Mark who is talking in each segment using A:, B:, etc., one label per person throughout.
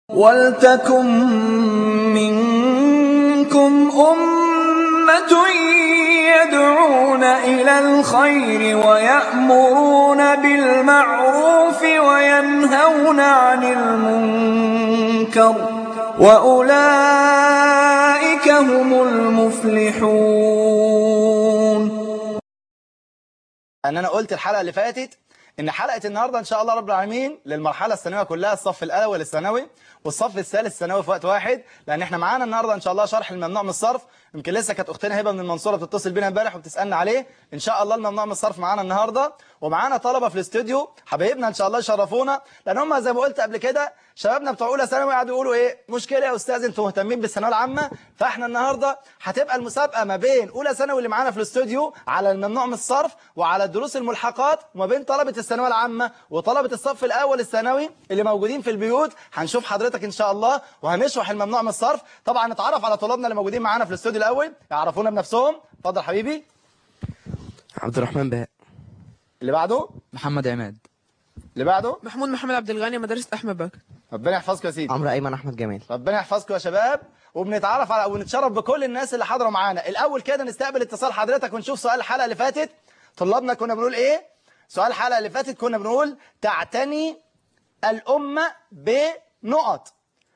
A: وَلْتَكُن مِّنكُمْ أُمَّةٌ يَدْعُونَ إِلَى الْخَيْرِ وَيَأْمُرُونَ بِالْمَعْرُوفِ وَيَنْهَوْنَ عَنِ الْمُنكَرِ ۚ وَأُولَٰئِكَ هُمُ الْمُفْلِحُونَ
B: ان انا قلت الحلقه اللي فاتت ان حلقه النهارده ان شاء الله رب العالمين للمرحله الثانويه كلها الصف الاول الثانوي والصف الثالث الثانوي في وقت واحد لان احنا معانا النهارده ان شاء الله شرح الممنوع من الصرف يمكن لسه كانت اختنا هبه من المنصوره بتتصل بينا امبارح وبتسالنا عليه ان شاء الله الممنوع من الصرف معانا النهارده ومعانا طلبه في الاستوديو حبايبنا ان شاء الله يشرفونا لان هم زي ما قلت قبل كده شبابنا بتوع اولى ثانوي قعدوا يقولوا ايه مشكله يا استاذ انتوا مهتمين بالثانويه العامه فاحنا النهارده هتبقى المسابقه ما بين اولى ثانوي اللي معانا في الاستوديو على الممنوع من الصرف وعلى الدروس الملحقات وما بين طلبه الثانويه العامه وطلبه الصف الاول الثانوي اللي موجودين في البيوت هنشوف حضرتك ان شاء الله وهنشرح الممنوع من الصرف طبعا نتعرف على طلابنا اللي موجودين معانا في الاستوديو الاول يعرفونا بنفسهم اتفضل حبيبي
C: عبد الرحمن بهاء
B: اللي بعده
D: محمد عماد
B: اللي بعده
E: محمود محمد عبد الغني مدرسة أحمد بكر
B: ربنا يحفظكم يا سيدي
C: عمرو ايمن احمد جمال
B: ربنا يحفظكم يا شباب وبنتعرف على ونتشرف بكل الناس اللي حاضره معانا الاول كده نستقبل اتصال حضرتك ونشوف سؤال الحلقه اللي فاتت طلابنا كنا بنقول ايه سؤال الحلقه اللي فاتت كنا بنقول تعتني الامه بنقط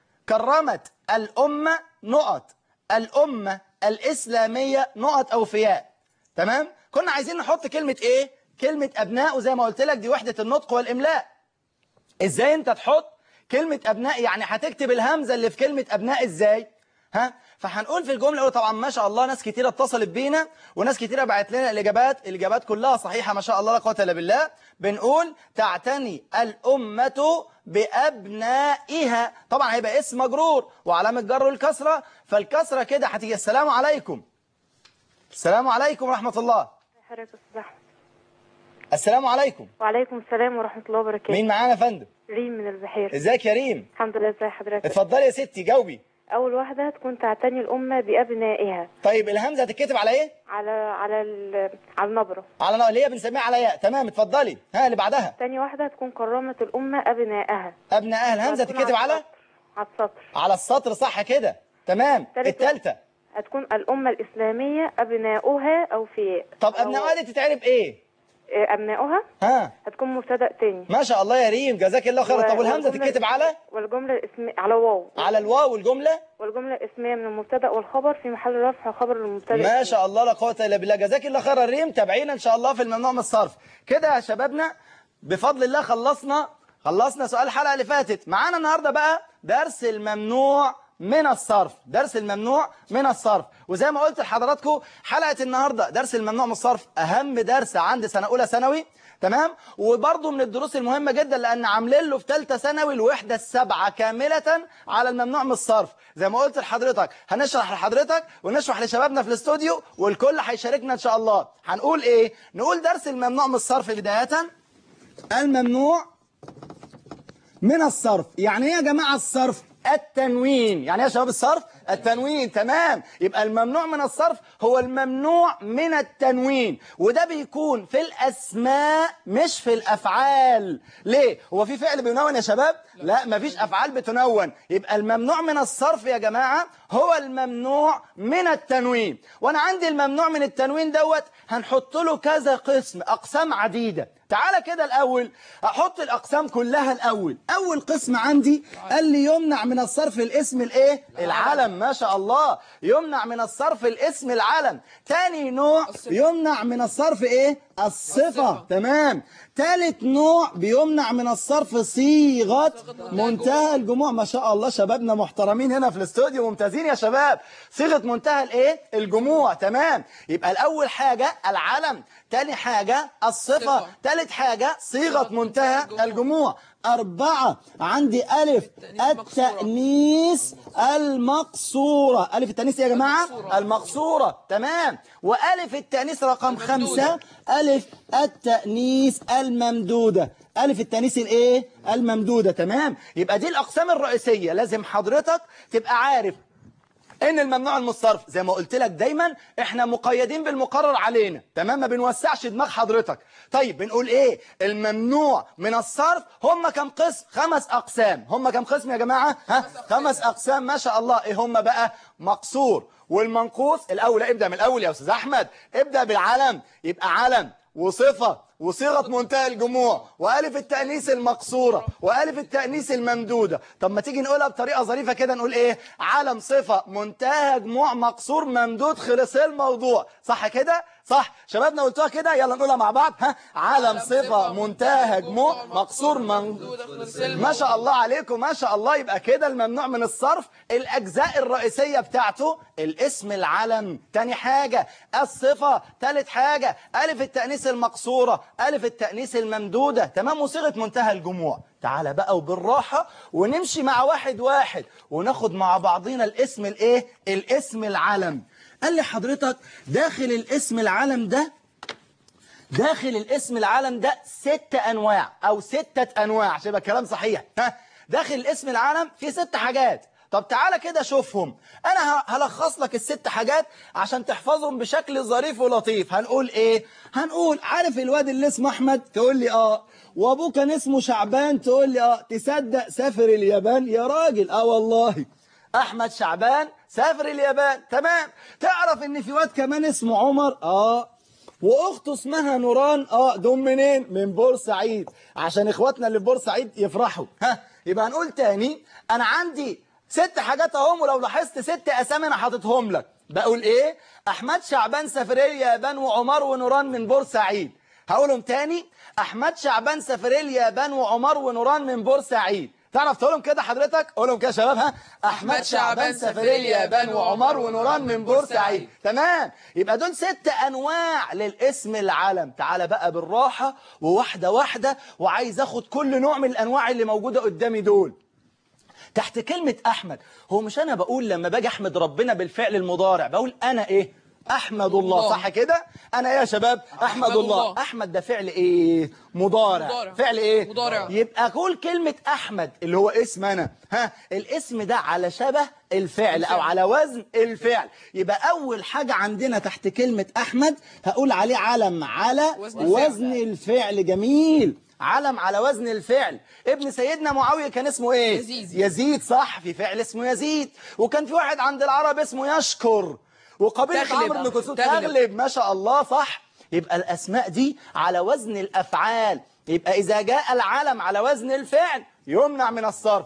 B: كرمت الامه نقط الامه الاسلاميه نقط اوفياء تمام كنا عايزين نحط كلمه ايه كلمه ابناء وزي ما قلت لك دي وحده النطق والاملاء ازاي انت تحط كلمة ابناء يعني هتكتب الهمزة اللي في كلمة ابناء ازاي ها فهنقول في الجملة الأولى طبعا ما شاء الله ناس كتيرة اتصلت بينا وناس كتيرة بعت لنا الإجابات الإجابات كلها صحيحة ما شاء الله لا قوة إلا بالله بنقول تعتني الأمة بأبنائها طبعا هيبقى اسم مجرور وعلامة جره الكسرة فالكسرة كده هتيجي السلام عليكم السلام عليكم ورحمة الله
F: حضرتك أستاذ أحمد
B: السلام عليكم
F: وعليكم السلام ورحمة الله وبركاته
B: مين معانا يا فندم
F: ريم من البحيرة
B: ازيك يا ريم
F: الحمد لله ازي حضرتك
B: اتفضلي يا ستي جاوبي
F: أول واحدة تكون تعتني الأمة بأبنائها
B: طيب الهمزة هتتكتب على ايه
F: على على ال... على النبرة
B: على نوع اللي هي بنسميها على ياء تمام اتفضلي ها اللي بعدها
F: تاني واحدة تكون كرمت الأمة أبنائها
B: ابناء الهمزه
F: هتكون
B: تتكتب على
F: السطر. على السطر
B: على السطر صح كده تمام
F: تالت
B: الثالثه
F: هتكون الأمة الإسلامية أبناؤها أوفياء
B: طب
F: أو-
B: ابناء دي تتعرب ايه
F: آه، أبناؤها
B: ها
F: هتكون مبتدأ تاني
B: ما شاء الله يا ريم جزاك الله خير
F: و-
B: طب والهمزه
F: والجملة-
B: تتكتب على
F: والجملة الاسمية على واو
B: على الواو والجمله
F: والجملة الاسمية من المبتدأ والخبر في محل رفع خبر المبتدأ
B: ما
F: الاسمي.
B: شاء الله لا قوه الا بالله جزاك الله خير يا ريم تابعينا ان شاء الله في الممنوع من الصرف كده يا شبابنا بفضل الله خلصنا خلصنا سؤال الحلقه اللي فاتت معانا النهارده بقى درس الممنوع من الصرف درس الممنوع من الصرف وزي ما قلت لحضراتكم حلقه النهارده درس الممنوع من الصرف اهم درس عند سنه اولى ثانوي تمام وبرضه من الدروس المهمة جدا لأن عاملين له في ثالثه ثانوي الوحدة السبعة كاملة على الممنوع من الصرف زي ما قلت لحضرتك هنشرح لحضرتك ونشرح لشبابنا في الاستوديو والكل هيشاركنا إن شاء الله هنقول إيه؟ نقول درس الممنوع من الصرف بداية الممنوع من الصرف يعني ايه يا جماعة الصرف التنوين يعني ايه يا شباب الصرف التنوين تمام يبقى الممنوع من الصرف هو الممنوع من التنوين وده بيكون في الاسماء مش في الافعال ليه هو في فعل بينون يا شباب لا مفيش افعال بتنون يبقى الممنوع من الصرف يا جماعة هو الممنوع من التنوين وانا عندي الممنوع من التنوين دوت هنحط له كذا قسم اقسام عديدة تعالى كده الأول أحط الأقسام كلها الأول أول قسم عندي قال لي يمنع من الصرف الاسم الإيه العلم ما شاء الله يمنع من الصرف الاسم العلم تاني نوع يمنع من الصرف إيه الصفة تمام تالت نوع بيمنع من الصرف صيغة منتهى الجموع ما شاء الله شبابنا محترمين هنا في الاستوديو ممتازين يا شباب صيغة منتهى الايه الجموع تمام يبقى الأول حاجة العلم تاني حاجة الصفة تالت حاجة صيغة منتهى الجموع أربعة عندي ألف التأنيث المقصورة ألف التأنيث يا جماعة المقصورة تمام وألف التأنيث رقم خمسة ألف التأنيث الممدودة ألف التأنيث الإيه الممدودة تمام يبقى دي الأقسام الرئيسية لازم حضرتك تبقى عارف ان الممنوع من الصرف زي ما قلت لك دايما احنا مقيدين بالمقرر علينا تمام ما بنوسعش دماغ حضرتك طيب بنقول ايه الممنوع من الصرف هم كم قسم خمس اقسام هم كم قسم يا جماعه ها خمس اقسام ما شاء الله ايه هم بقى مقصور والمنقوص الاول ابدا من الاول يا استاذ احمد ابدا بالعلم يبقى علم وصفه وصيغه منتهى الجموع والف التانيث المقصوره والف التانيث الممدوده طب ما تيجي نقولها بطريقه ظريفه كده نقول ايه علم صفه منتهى جموع مقصور ممدود خلص الموضوع صح كده صح شبابنا قلتوها كده يلا نقولها مع بعض ها علم صفه منتهى جموع مقصور ممدود ما شاء الله عليكم ما شاء الله يبقى كده الممنوع من الصرف الأجزاء الرئيسية بتاعته الاسم العلم تاني حاجة الصفة تالت حاجة ألف التأنيث المقصورة ألف التأنيث الممدودة تمام وصيغة منتهى الجموع تعالى بقى وبالراحة ونمشي مع واحد واحد وناخد مع بعضينا الاسم الايه الاسم العلم قال لي حضرتك داخل الاسم العلم ده داخل الاسم العالم ده ست انواع او ستة انواع عشان يبقى الكلام صحيح ها داخل الاسم العالم في ست حاجات طب تعالى كده شوفهم انا ه- هلخص لك الست حاجات عشان تحفظهم بشكل ظريف ولطيف هنقول ايه هنقول عارف الواد اللي اسمه احمد تقول لي اه وابوه كان اسمه شعبان تقول لي اه تصدق سافر اليابان يا راجل اه والله احمد شعبان سافر اليابان تمام تعرف ان في واد كمان اسمه عمر اه واخته اسمها نوران اه دول منين من بورسعيد عشان اخواتنا اللي في بورسعيد يفرحوا ها يبقى هنقول تاني انا عندي ست حاجات اهم ولو لاحظت ست اسامي انا حاططهم لك بقول ايه احمد شعبان سافرية اليابان وعمر ونوران من بورسعيد هقولهم تاني احمد شعبان سافرية اليابان وعمر ونوران من بورسعيد تعرف تقولهم كده حضرتك قولهم كده يا شباب ها احمد شعبان سافرية اليابان وعمر ونوران من بورسعيد تمام يبقى دول ست انواع للاسم العلم تعالى بقى بالراحة وواحدة واحدة وعايز اخد كل نوع من الانواع اللي موجودة قدامي دول تحت كلمة أحمد هو مش أنا بقول لما باجي أحمد ربنا بالفعل المضارع بقول أنا إيه أحمد الله
E: الله.
B: صح كده أنا إيه يا شباب أحمد الله
E: الله.
B: أحمد ده فعل إيه مضارع
E: مضارع.
B: فعل إيه
E: مضارع.
B: يبقى كل كلمة أحمد اللي هو اسم أنا ها الاسم ده على شبه الفعل أو على وزن الفعل يبقى أول حاجة عندنا تحت كلمة أحمد هقول عليه علم على
E: وزن الفعل.
B: وزن الفعل جميل علم على وزن الفعل ابن سيدنا معاوية كان اسمه ايه
E: يزيد.
B: يزيد صح في فعل اسمه يزيد وكان في واحد عند العرب اسمه يشكر وقبيلة
E: تغلب.
B: عمرو بن كلثوم
E: تغلب.
B: تغلب ما شاء الله صح يبقى الأسماء دي على وزن الأفعال يبقى إذا جاء العلم على وزن الفعل يمنع من الصرف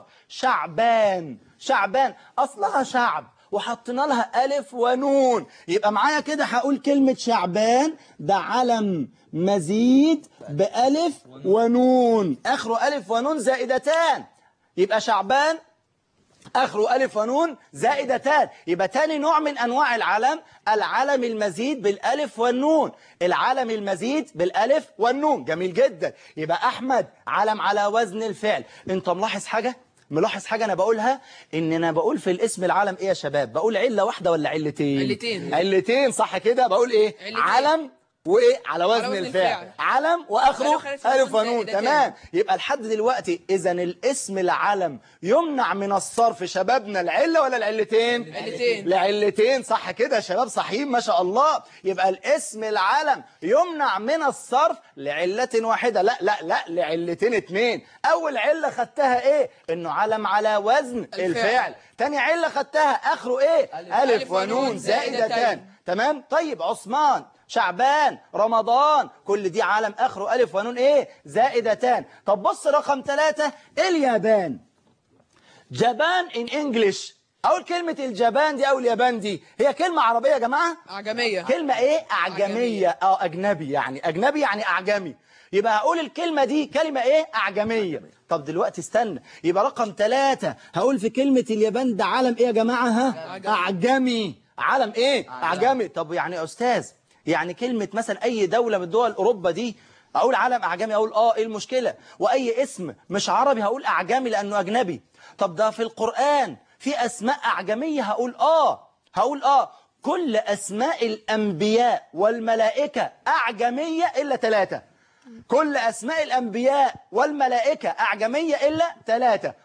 B: شعبان شعبان أصلها شعب وحطينا لها ألف ونون يبقى معايا كده هقول كلمة شعبان ده علم مزيد بألف ونون آخره ألف ونون زائدتان يبقى شعبان آخره ألف ونون زائدتان يبقى تاني نوع من أنواع العلم العلم المزيد بالألف والنون العلم المزيد بالألف والنون جميل جدا يبقى أحمد علم على وزن الفعل أنت ملاحظ حاجة؟ ملاحظ حاجة أنا بقولها إن أنا بقول في الاسم العلم إيه يا شباب بقول علة واحدة ولا علتين
E: علتين.
B: علتين صح كده بقول إيه
E: علتين.
B: علم وإيه على وزن,
E: وزن
B: الفعل
E: الفعل.
B: علم وآخره
E: وآخره ألف
B: ألف
E: ونون
B: ونون
E: زائدتان.
B: تمام يبقى لحد دلوقتي اذا الاسم العلم يمنع من الصرف شبابنا العله ولا العلتين
E: علتين.
B: العلتين صح كده يا شباب صحيح ما شاء الله يبقى الاسم العلم يمنع من الصرف لعله واحده لا لا لا لعلتين اتنين اول عله خدتها ايه انه علم على وزن
E: الفعل.
B: الفعل تاني عله خدتها اخره ايه الف ونون زائدتان تمام طيب عثمان شعبان رمضان كل دي علم اخره الف ونون ايه زائدتان طب بص رقم ثلاثة اليابان جابان ان انجلش اول كلمة الجبان دي او اليابان دي هي كلمة عربية يا جماعة
E: أعجمية
B: كلمة ايه اعجمية
E: أعجمية.
B: اه اجنبي يعني اجنبي يعني اعجمي يبقى هقول الكلمة دي كلمة ايه اعجمية طب دلوقتي استنى يبقى رقم ثلاثة هقول في كلمة اليابان ده علم ايه يا جماعة ها
E: أعجمي.
B: اعجمي علم ايه اعجمي طب يعني يا استاذ يعني كلمة مثلا اي دولة من دول اوروبا دي اقول علم اعجمي اقول اه ايه المشكلة واي اسم مش عربي هقول اعجمي لانه اجنبي طب ده في القرآن في اسماء اعجمية هقول اه هقول اه كل اسماء الانبياء والملائكة اعجمية الا ثلاثة كل أسماء الأنبياء والملائكة أعجمية إلا ثلاثة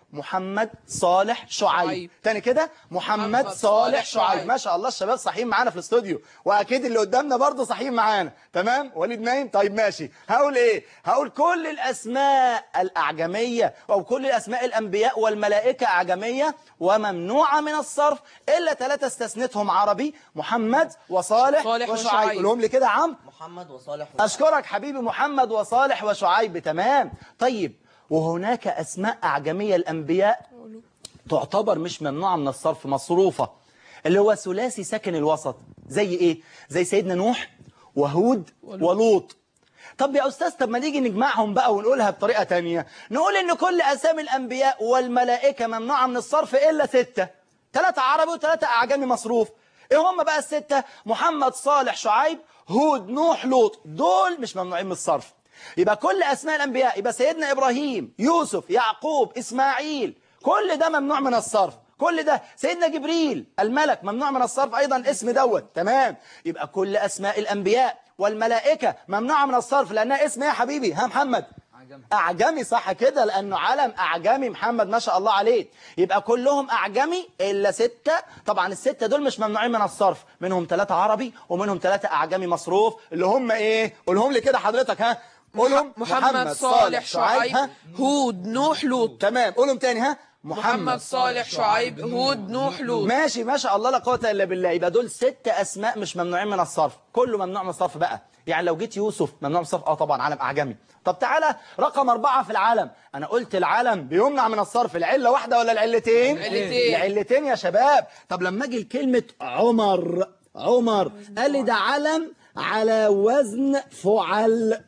B: محمد صالح شعيب
E: شعيب.
B: تاني كده محمد
E: محمد
B: صالح
E: صالح
B: شعيب
E: شعيب.
B: ما شاء الله الشباب صحيين معانا في الاستوديو واكيد اللي قدامنا برضه صحيين معانا تمام وليد نايم طيب ماشي هقول ايه هقول كل الاسماء الاعجميه او كل الاسماء الانبياء والملائكه اعجميه وممنوعه من الصرف الا ثلاثه استثنتهم عربي محمد وصالح
E: صالح
B: وشعيب
E: وشعيب.
B: قولهم لي كده يا عم
C: محمد وصالح
B: أشكرك حبيبي محمد وصالح وشعيب تمام طيب وهناك أسماء أعجمية الأنبياء تعتبر مش ممنوعة من الصرف مصروفة اللي هو ثلاثي ساكن الوسط زي إيه؟ زي سيدنا نوح وهود ولوط طب يا أستاذ طب ما نيجي نجمعهم بقى ونقولها بطريقة تانية نقول إن كل أسامي الأنبياء والملائكة ممنوعة من الصرف إلا ستة ثلاثة عربي وثلاثة أعجمي مصروف إيه هم بقى الستة محمد صالح شعيب هود نوح لوط دول مش ممنوعين من الصرف يبقى كل أسماء الأنبياء يبقى سيدنا إبراهيم يوسف يعقوب إسماعيل كل ده ممنوع من الصرف كل ده سيدنا جبريل الملك ممنوع من الصرف أيضا اسم دوت تمام يبقى كل أسماء الأنبياء والملائكة ممنوعة من الصرف لأنها اسم إيه يا حبيبي ها محمد أعجمي صح كده لأنه علم أعجمي محمد ما شاء الله عليه يبقى كلهم أعجمي إلا ستة طبعا الستة دول مش ممنوعين من الصرف منهم ثلاثة عربي ومنهم ثلاثة أعجمي مصروف اللي هم إيه قولهم لي كده حضرتك ها قولهم
E: محمد صالح شعيب
B: ها
E: هود نوح لوط
B: تمام قولهم تاني ها
E: محمد صالح شعيب هود نوح لوط
B: ماشي ما شاء الله لا قوه الا بالله يبقى دول ست اسماء مش ممنوعين من الصرف كله ممنوع من الصرف بقى يعني لو جيت يوسف ممنوع من الصرف اه طبعا علم اعجمي طب تعالى رقم أربعة في العالم أنا قلت العالم بيمنع من الصرف العلة واحدة ولا العلتين
E: العلتين.
B: العلتين يا شباب طب لما أجي لكلمة عمر عمر قال لي ده علم على وزن فعل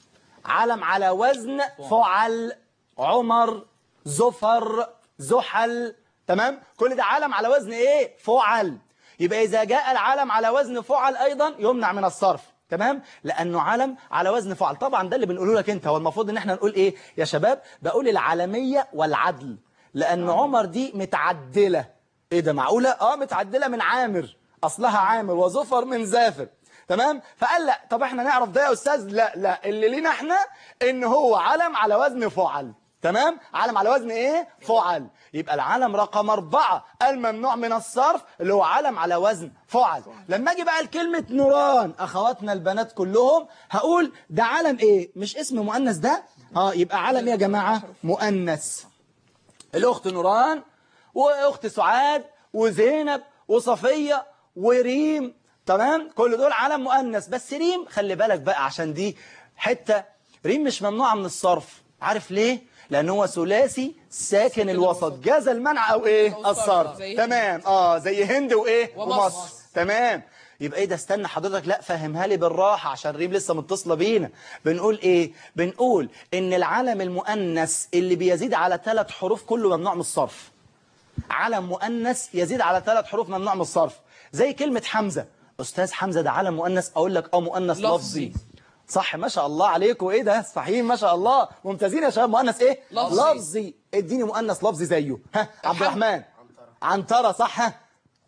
B: علم على وزن فعل عمر زفر زحل تمام كل ده علم على وزن ايه فعل يبقى اذا جاء العلم على وزن فعل ايضا يمنع من الصرف تمام لانه علم على وزن فعل طبعا ده اللي بنقوله لك انت هو المفروض ان احنا نقول ايه يا شباب بقول العالميه والعدل لان عمر دي متعدله ايه ده معقوله اه متعدله من عامر اصلها عامر وزفر من زافر تمام فقال لا طب احنا نعرف ده يا استاذ لا لا اللي لينا احنا ان هو علم على وزن فعل تمام علم على وزن ايه فعل يبقى العلم رقم أربعة الممنوع من الصرف اللي هو علم على وزن فعل لما اجي بقى لكلمة نوران اخواتنا البنات كلهم هقول ده علم ايه مش اسم مؤنث ده اه يبقى علم ايه يا جماعة مؤنث الأخت نوران وأخت سعاد وزينب وصفية وريم تمام كل دول علم مؤنث بس ريم خلي بالك بقى عشان دي حتة ريم مش ممنوعة من الصرف عارف ليه؟ لأن هو ثلاثي ساكن الوسط جاز المنع أو إيه؟
E: أو الصرف.
B: الصرف
E: زي هند.
B: تمام آه زي هند وإيه؟
E: ومصر.
B: ومصر تمام يبقى ايه ده استنى حضرتك لا فهمها لي بالراحة عشان ريم لسه متصلة بينا بنقول ايه بنقول ان العلم المؤنث اللي بيزيد على ثلاث حروف كله ممنوع من الصرف علم مؤنث يزيد على ثلاث حروف ممنوع من الصرف زي كلمة حمزة أستاذ حمزة ده علم مؤنث أقول لك أه مؤنث
E: لفظي.
B: لفظي صح ما شاء الله عليكم ايه ده صحيح ما شاء الله ممتازين يا شباب مؤنث ايه
E: لفظي.
B: لفظي اديني مؤنث لفظي زيه ها عبد الرحمن عنترة صح ها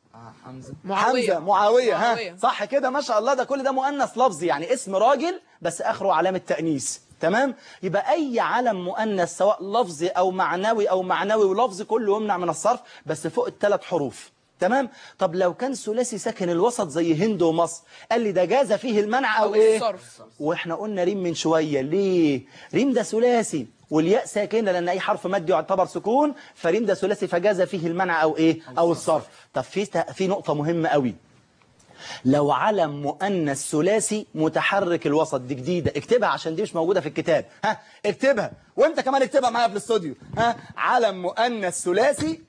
C: حمزة
E: معاوية
B: حمزة معاوية ها
E: معاوية.
B: صح كده ما شاء الله ده كل ده مؤنث لفظي يعني اسم راجل بس اخره علامة تأنيث تمام يبقى اي علم مؤنث سواء لفظي او معنوي او معنوي ولفظي كله يمنع من الصرف بس فوق الثلاث حروف تمام طب لو كان ثلاثي ساكن الوسط زي هند ومصر قال لي ده جاز فيه المنع او,
E: أو
B: ايه
E: الصرف.
B: واحنا قلنا ريم من شوية ليه ريم ده ثلاثي والياء ساكنة لأن أي حرف مد يعتبر سكون فريم ده ثلاثي فجاز فيه المنع أو إيه أو الصرف طب في في نقطة مهمة قوي لو علم مؤنث ثلاثي متحرك الوسط دي جديدة اكتبها عشان دي مش موجودة في الكتاب ها اكتبها وانت كمان اكتبها معايا في الاستوديو ها علم مؤنث ثلاثي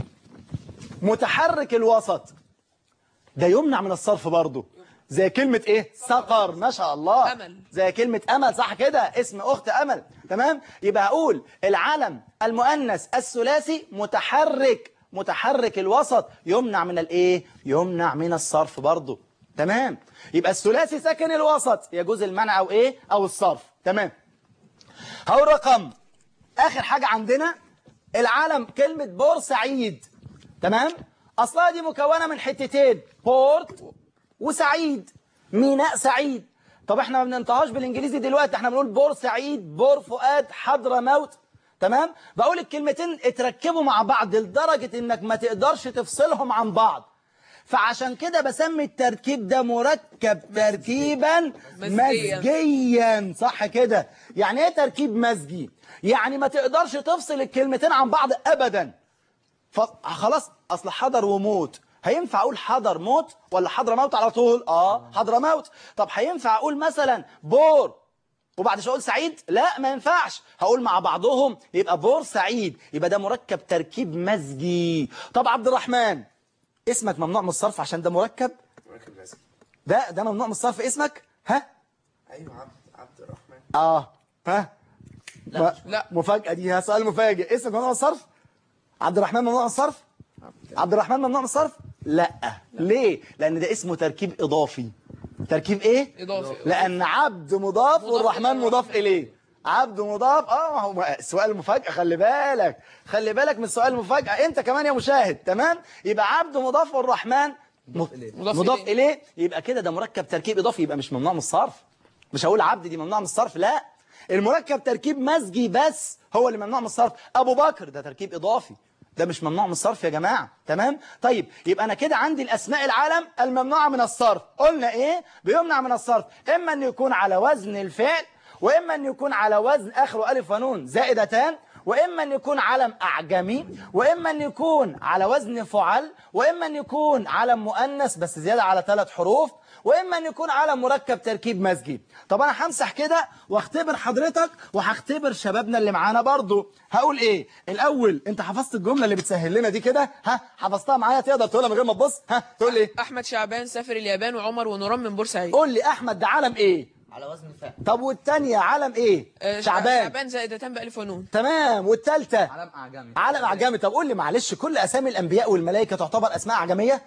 B: متحرك الوسط ده يمنع من الصرف برضه زي كلمة ايه سقر ما شاء الله
E: أمل.
B: زي كلمة أمل صح كده اسم أخت أمل تمام يبقى أقول العلم المؤنث الثلاثي متحرك متحرك الوسط يمنع من الايه يمنع من الصرف برضه تمام يبقى الثلاثي ساكن الوسط يجوز المنع أو ايه أو الصرف تمام هو رقم آخر حاجة عندنا العلم كلمة بورسعيد تمام أصلها دي مكونة من حتتين بورت وسعيد ميناء سعيد طب احنا ما بننطقهاش بالانجليزي دلوقتي احنا بنقول بورسعيد بور فؤاد حضرموت تمام بقول الكلمتين اتركبوا مع بعض لدرجة انك ما تقدرش تفصلهم عن بعض فعشان كده بسمي التركيب ده مركب تركيبا
E: مزجيا.
B: مزجيا صح كده يعني ايه تركيب مزجي يعني ما تقدرش تفصل الكلمتين عن بعض ابدا فخلاص اصل حضر وموت هينفع اقول حضر موت ولا حضر موت على طول اه حضر موت طب هينفع اقول مثلا بور وبعد شويه اقول سعيد لا ما ينفعش هقول مع بعضهم يبقى بور سعيد يبقى ده مركب تركيب مزجي طب عبد الرحمن اسمك ممنوع من الصرف عشان ده مركب
C: مركب لازم
B: ده ده ممنوع من الصرف اسمك ها
C: ايوه عبد عبد الرحمن
B: اه ها لا
E: لا.
B: مفاجأة دي ها سؤال مفاجئ اسمك ممنوع من الصرف عبد الرحمن ممنوع من الصرف عبد الرحمن ممنوع من الصرف لا. ليه لان ده اسمه تركيب اضافي تركيب ايه
E: إضافي.
B: لان عبد مضاف
E: مضاف
B: والرحمن
E: إليه.
B: مضاف اليه عبد مضاف اه هو سؤال مفاجأة خلي بالك خلي بالك من السؤال المفاجأة انت كمان يا مشاهد تمام يبقى عبد مضاف والرحمن مضاف
C: إليه.
E: مضاف
B: مضاف
E: إليه.
B: إليه يبقى كده ده مركب تركيب إضافي يبقى مش ممنوع من الصرف مش هقول عبد دي ممنوع من الصرف لا المركب تركيب مزجي بس هو اللي ممنوع من الصرف أبو بكر ده تركيب إضافي ده مش ممنوع من الصرف يا جماعة تمام طيب يبقى أنا كده عندي الأسماء العالم الممنوعة من الصرف قلنا إيه بيمنع من الصرف إما أن يكون على وزن الفعل وإما أن يكون على وزن آخره ألف ونون زائدتان وإما أن يكون علم أعجمي وإما أن يكون على وزن فعل وإما أن يكون علم مؤنث بس زيادة على ثلاث حروف وإما أن يكون علم مركب تركيب مزجي طب أنا همسح كده واختبر حضرتك وهختبر شبابنا اللي معانا برضو هقول إيه الأول أنت حفظت الجملة اللي بتسهل لنا دي كده ها حفظتها معايا تقدر تقولها من غير ما تبص ها تقول لي
E: احمد شعبان سافر اليابان وعمر ونوران من بورسعيد
B: قول لي أحمد ده علم إيه
C: على وزن فعل
B: طب والتانية علم إيه
E: آه،
B: شعبان
E: شعبان زائدتان بألف ونون
B: تمام والتالتة
C: علم اعجمي
B: علم أعجمي طب قول لي معلش كل أسامي الأنبياء والملائكة تعتبر أسماء أعجمية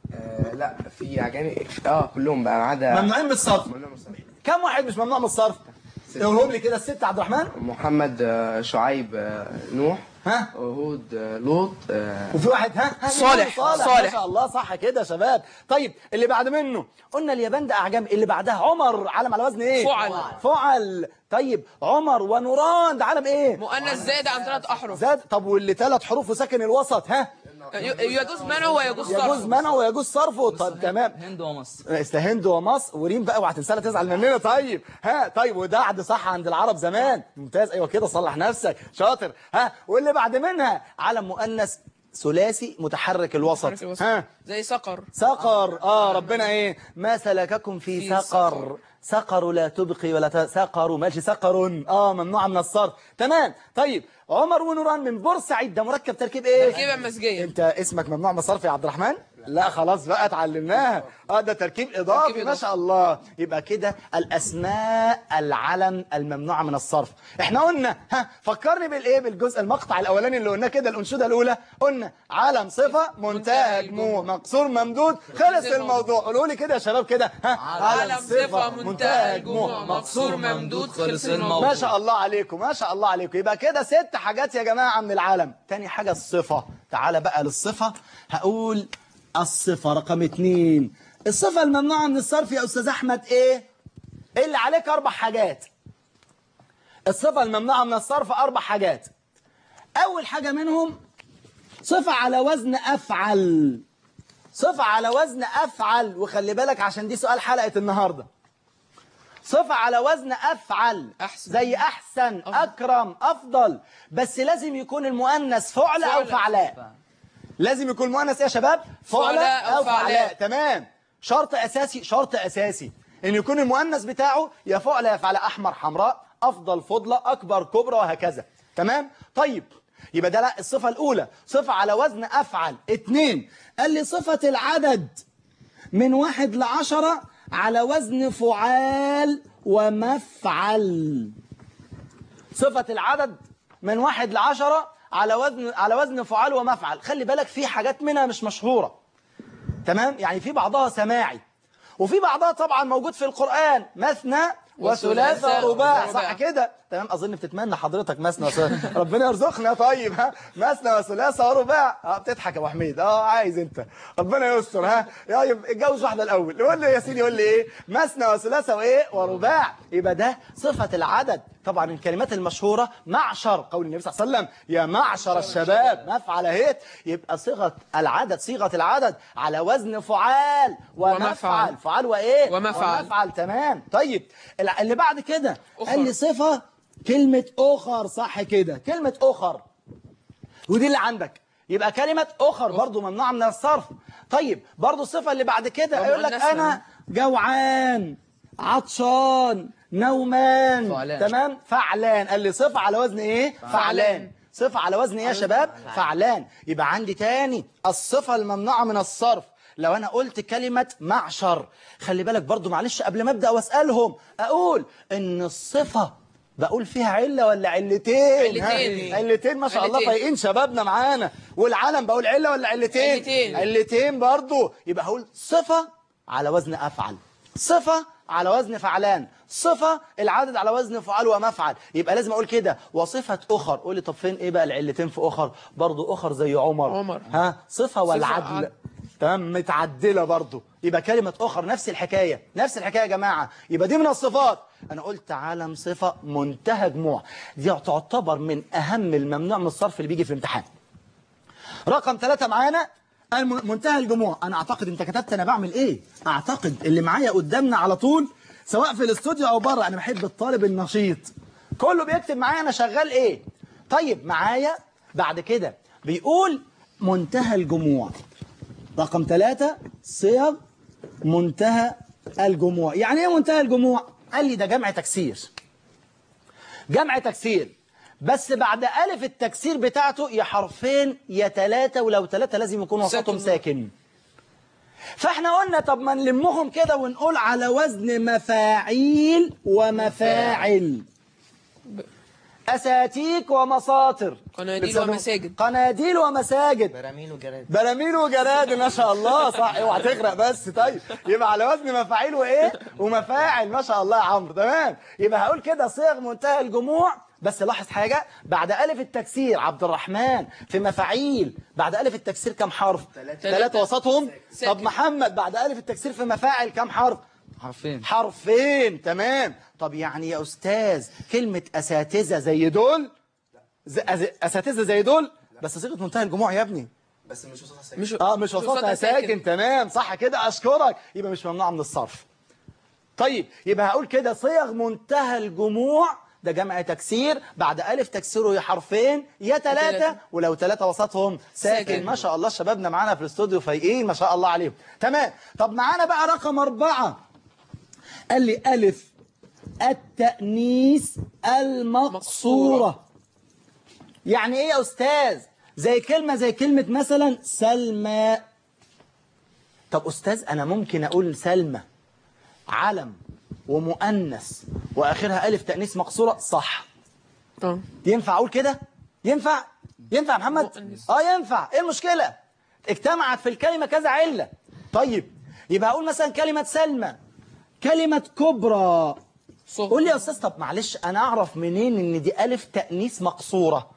D: آه لا في عجمي اه كلهم بقى ما عدا
B: ممنوعين من الصرف
D: ممنوع من الصرف.
B: كم واحد مش ممنوع من الصرف قولهم لي كده الست عبد الرحمن
D: محمد آه شعيب آه نوح
B: ها
D: هود آه لوط آه
B: وفي واحد ها ها،
E: صالح،
B: صالح ما
E: صالح.
B: شاء الله صح كده يا شباب طيب اللي بعد منه قلنا اليابان ده اعجام اللي بعدها عمر علم على وزن ايه
E: فعل.
B: فعل طيب عمر ونوران ده علم ايه
E: مؤنث زائد عن ثلاث أحرف
B: زاد طب واللي ثلاث حروف وساكن الوسط ها
E: ي- يجوز منعه ويجوز
B: يجوز
E: صرفه
B: منعه ويجوز صرفه طب تمام
C: هند ومصر
B: استهند ومصر وريم بقى وهتنسى لا تزعل مننا طيب ها طيب ودعد صح عند العرب زمان ممتاز ايوه كده صلح نفسك شاطر ها واللي بعد منها علم مؤنث ثلاثي متحرك الوسط
E: متحرك الوسط.
B: ها
E: زي صقر
B: سقر اه ربنا ايه ما سلككم في
E: في
B: سقر
E: سقر.
B: سقر لا تبقي ولا ت... سقر ماشي سقر اه ممنوع من الصرف تمام طيب عمر ونوران من بورسعيد ده مركب تركيب ايه
E: تركيبا مزجيا
B: انت اسمك ممنوع من الصرف يا عبد الرحمن لا خلاص بقى اتعلمناها اه ده تركيب اضافي
E: تركيب
B: ما
E: إضافي.
B: شاء الله يبقى كده الاسماء العلم الممنوعه من الصرف احنا قلنا ها فكرني بالايه بالجزء المقطع الاولاني اللي قلناه كده الانشوده الاولى قلنا علم صفه منتهى جموع مقصور ممدود خلص الموضوع قولوا لي كده يا شباب كده ها
E: علم صفة منتهى الجموع مقصور ممدود خلص الموضوع
B: ما شاء الله عليكم ما شاء الله عليكم يبقى كده ست حاجات يا جماعة من العالم تاني حاجة الصفة تعالى بقى للصفة هقول الصفة رقم اتنين الصفة الممنوعة من الصرف يا أستاذ أحمد إيه اللي عليك أربع حاجات الصفة الممنوعة من الصرف أربع حاجات أول حاجة منهم صفة على وزن أفعل صفة على وزن أفعل وخلي بالك عشان دي سؤال حلقة النهاردة صفة على وزن أفعل
E: أحسن.
B: زي أحسن أكرم أفضل بس لازم يكون المؤنث فعل أو
E: فعل.
B: فعلاء لازم يكون المؤنث يا شباب فعل
E: فعلاء أو
B: أو فعلاء
E: فعلاء.
B: تمام شرط أساسي شرط أساسي إن يكون المؤنث بتاعه يا فعل يا فعلاء أحمر حمراء أفضل فضلة أكبر كبرى وهكذا تمام طيب يبقى ده لا الصفة الأولى صفة على وزن أفعل اتنين قال لي صفة العدد من واحد لعشرة على وزن فعال ومفعل صفة العدد من واحد لعشرة على وزن على وزن فعال ومفعل خلي بالك في حاجات منها مش مشهورة تمام يعني في بعضها سماعي وفي بعضها طبعا موجود في القرآن مثنى وثلاث
E: وثلاث
B: ورباع
E: ورباع.
B: صح كده تمام اظن بتتمنى حضرتك مثنى وثلاثة ربنا يرزقنا طيب ها مثنى وثلاثة ورباع اه بتضحك يا ابو حميد اه عايز انت ربنا يستر ها يا اتجوز واحده الاول يقول لي يا سيدي يقول لي ايه مثنى وثلاثة وايه ورباع يبقى ده صفة العدد طبعا الكلمات المشهورة معشر قول النبي صلى الله عليه وسلم يا معشر الشباب مفعل اهيت يبقى صيغة العدد صيغة العدد على وزن فعال ومفعل
E: ومفعل.
B: فعال وايه
E: ومفعل.
B: ومفعل تمام طيب الع- اللي بعد كده قال لي صفة كلمة أخر صح كده كلمة أخر ودي اللي عندك يبقى كلمة أخر برضو ممنوعة من الصرف طيب برضو الصفة اللي بعد كده يقول لك
E: ومؤنثة.
B: أنا جوعان عطشان نومان
D: فعلان.
B: تمام فعلان قال لي صفة على وزن إيه فعلان صفة على وزن إيه يا شباب فعلان يبقى عندي تاني الصفة الممنوعة من الصرف لو أنا قلت كلمة معشر خلي بالك برضو معلش قبل ما أبدأ وأسألهم أقول إن الصفة بقول فيها علة ولا علتين
E: علتين.
B: ها؟ علتين ما شاء الله
E: علتين.
B: فايقين شبابنا معانا والعلم بقول علة ولا علتين
E: علتين.
B: علتين برضو يبقى هقول صفة على وزن أفعل صفة على وزن فعلان صفة العدد على وزن فعال ومفعل يبقى لازم أقول كده وصفة أخر قول لي طب فين إيه بقى العلتين في أخر برضو أخر زي عمر
E: عمر.
B: ها صفة والعدل
E: عدل.
B: تمام متعدلة برضو يبقى كلمة أخر نفس الحكاية نفس الحكاية يا جماعة يبقى دي من الصفات أنا قلت عالم صفة منتهى جموع دي تعتبر من أهم الممنوع من الصرف اللي بيجي في الامتحان رقم ثلاثة معانا الم- منتهى الجموع أنا أعتقد أنت كتبت أنا بعمل إيه أعتقد اللي معايا قدامنا على طول سواء في الاستوديو أو بره أنا بحب الطالب النشيط كله بيكتب معايا أنا شغال إيه طيب معايا بعد كده بيقول منتهى الجموع رقم ثلاثة صيغ منتهى الجموع يعني ايه منتهى الجموع قال لي ده جمع تكسير جمع تكسير بس بعد ألف التكسير بتاعته يا حرفين يا ثلاثة ولو ثلاثة لازم يكون وسطهم
E: ساكن.
B: ساكن فاحنا قلنا طب ما نلمهم كده ونقول على وزن مفاعيل ومفاعل أساتيك ومساطر
E: قناديل
B: بتسموه-
E: ومساجد.
B: قناديل ومساجد
D: براميل وجراد
B: براميل وجراد ما شاء الله صح اوعى تغرق بس طيب يبقى على وزن مفاعيل وايه ومفاعل ما شاء الله يا عمرو تمام يبقى هقول كده صيغ منتهى الجموع بس لاحظ حاجة بعد ألف التكسير عبد الرحمن في مفاعيل بعد ألف التكسير كم حرف ثلاثة وسطهم
E: ساكن.
B: طب محمد بعد ألف التكسير في مفاعل كم حرف
D: حرفين
B: حرفين تمام طب يعني يا أستاذ كلمة أساتذة زي دول ز- أز- أساتذة زي دول بس صيغة منتهى الجموع يا ابني
C: بس مش وسطها ساكن
E: مش
B: اه مش وسطها ساكن تمام صح كده اشكرك يبقى مش ممنوع من الصرف طيب يبقى هقول كده صيغ منتهى الجموع ده جمع تكسير بعد ألف تكسيره يا حرفين يا ثلاثة
E: ثلاثة.
B: ولو ثلاثة وسطهم ساكن
E: ساكن.
B: ما شاء الله شبابنا معانا في الاستوديو فايقين ما شاء الله عليهم تمام طب معانا بقى رقم أربعة قال لي ألف التأنيث المقصورة يعني ايه يا أستاذ زي كلمة زي كلمة مثلا سلمى طب أستاذ أنا ممكن أقول سلمى علم ومؤنث وآخرها ألف تأنيث مقصورة صح
E: اه
B: ينفع أقول كده ينفع ينفع يا محمد
E: مؤنث.
B: اه ينفع ايه المشكلة اجتمعت في الكلمة كذا علة طيب يبقى أقول مثلا كلمة سلمى كلمة كبرى
E: صغر
B: قول لي يا أستاذ طب معلش أنا أعرف منين إن دي ألف تأنيث مقصورة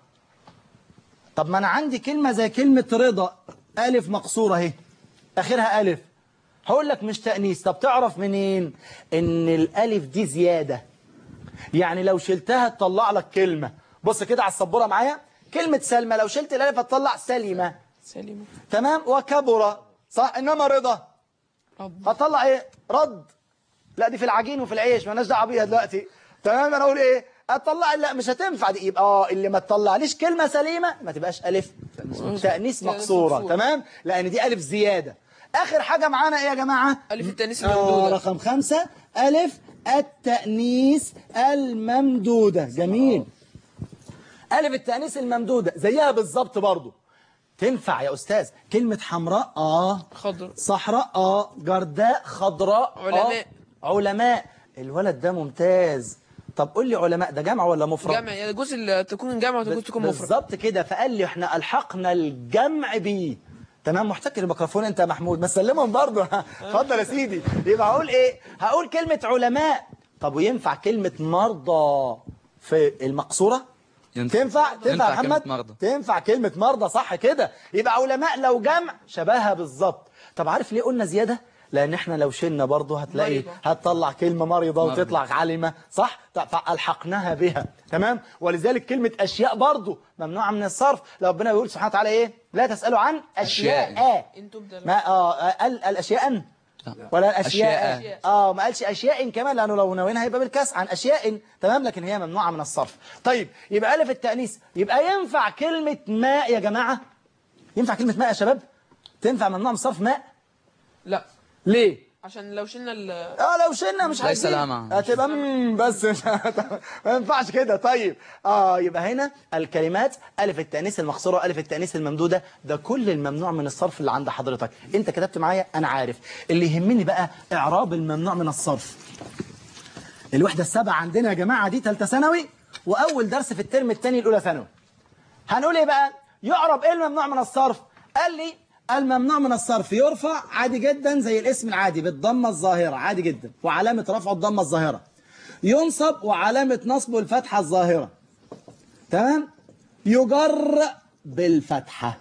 B: طب ما أنا عندي كلمة زي كلمة رضا ألف مقصورة اهي آخرها ألف هقول لك مش تأنيث طب تعرف منين إن الألف دي زيادة يعني لو شلتها تطلع لك كلمة بص كده على السبورة معايا كلمة سلمى لو شلت الألف هتطلع سلمة
E: سليمة
B: تمام وكبر صح إنما رضا
E: رب
B: هتطلع ايه رد لا دي في العجين وفي العيش مالناش دعوه بيها دلوقتي تمام انا اقول ايه هتطلع لا مش هتنفع دي يبقى اه اللي ما تطلعليش كلمه سليمه ما تبقاش الف تانيث مقصوره
E: مقصورة.
B: تمام لان دي الف زياده اخر حاجه معانا ايه يا جماعه
E: ألف التأنيث
B: آه
E: الممدودة
B: رقم خمسة ألف التأنيث الممدودة جميل ألف التأنيث الممدودة زيها بالظبط برضو تنفع يا أستاذ كلمة حمراء آه
E: خضر
B: صحراء اه جرداء خضراء
E: علماء.
B: آه. علماء الولد ده ممتاز طب قول لي علماء ده جمع ولا مفرد
E: جمع يعني جزء اللي تكون جمع وتكون تكون مفرد
B: بالظبط كده فقال لي احنا الحقنا الجمع بيه تمام محتكر الميكروفون انت يا محمود ما تسلمهم برضه اتفضل يا سيدي يبقى هقول ايه هقول كلمة علماء طب وينفع كلمة مرضى في المقصورة
E: ينفع.
B: تنفع تنفع
E: ينفع
B: يا محمد
E: كلمة مرضى.
B: تنفع كلمة مرضى صح كده يبقى علماء لو جمع شبهها بالظبط طب عارف ليه قلنا زيادة لان احنا لو شلنا برضه هتلاقي
D: مريضة.
B: هتطلع كلمة مريضة وتطلع عالمة صح طب فألحقناها بها تمام ولذلك كلمة أشياء برضه ممنوعة من الصرف لو ربنا بيقول سبحانه وتعالى إيه لا تسألوا عن أشياء,
E: أشياء.
D: إن تبدأ
B: ما اه قال الأشياء
E: لا.
B: ولا الأشياء
E: أشياء.
B: اه ما قالش أشياء كمان لأنه لو نوينها هيبقى بالكسر عن أشياء تمام لكن هي ممنوعة من الصرف طيب يبقى ألف التأنيث يبقى ينفع كلمة ماء يا جماعة ينفع كلمة ماء يا شباب تنفع ممنوع من الصرف ماء
D: لا
B: ليه
D: عشان لو شلنا ال
B: اه لو شلنا مش
E: ليس
B: عايزين
E: لها معنى.
B: هتبقى مم، بس مش- ما ينفعش كده طيب اه يبقى هنا الكلمات الف التانيث المقصوره الف التانيث الممدوده ده كل الممنوع من الصرف اللي عند حضرتك انت كتبت معايا انا عارف اللي يهمني بقى اعراب الممنوع من الصرف الوحده السابعه عندنا يا جماعه دي ثالثه ثانوي واول درس في الترم الثاني الاولى ثانوي هنقول ايه بقى يعرب ايه الممنوع من الصرف قال لي الممنوع من الصرف يرفع عادي جدا زي الاسم العادي بالضمه الظاهره عادي جدا وعلامه رفعه الضمه الظاهره ينصب وعلامه نصبه الفتحه الظاهره تمام يجر بالفتحه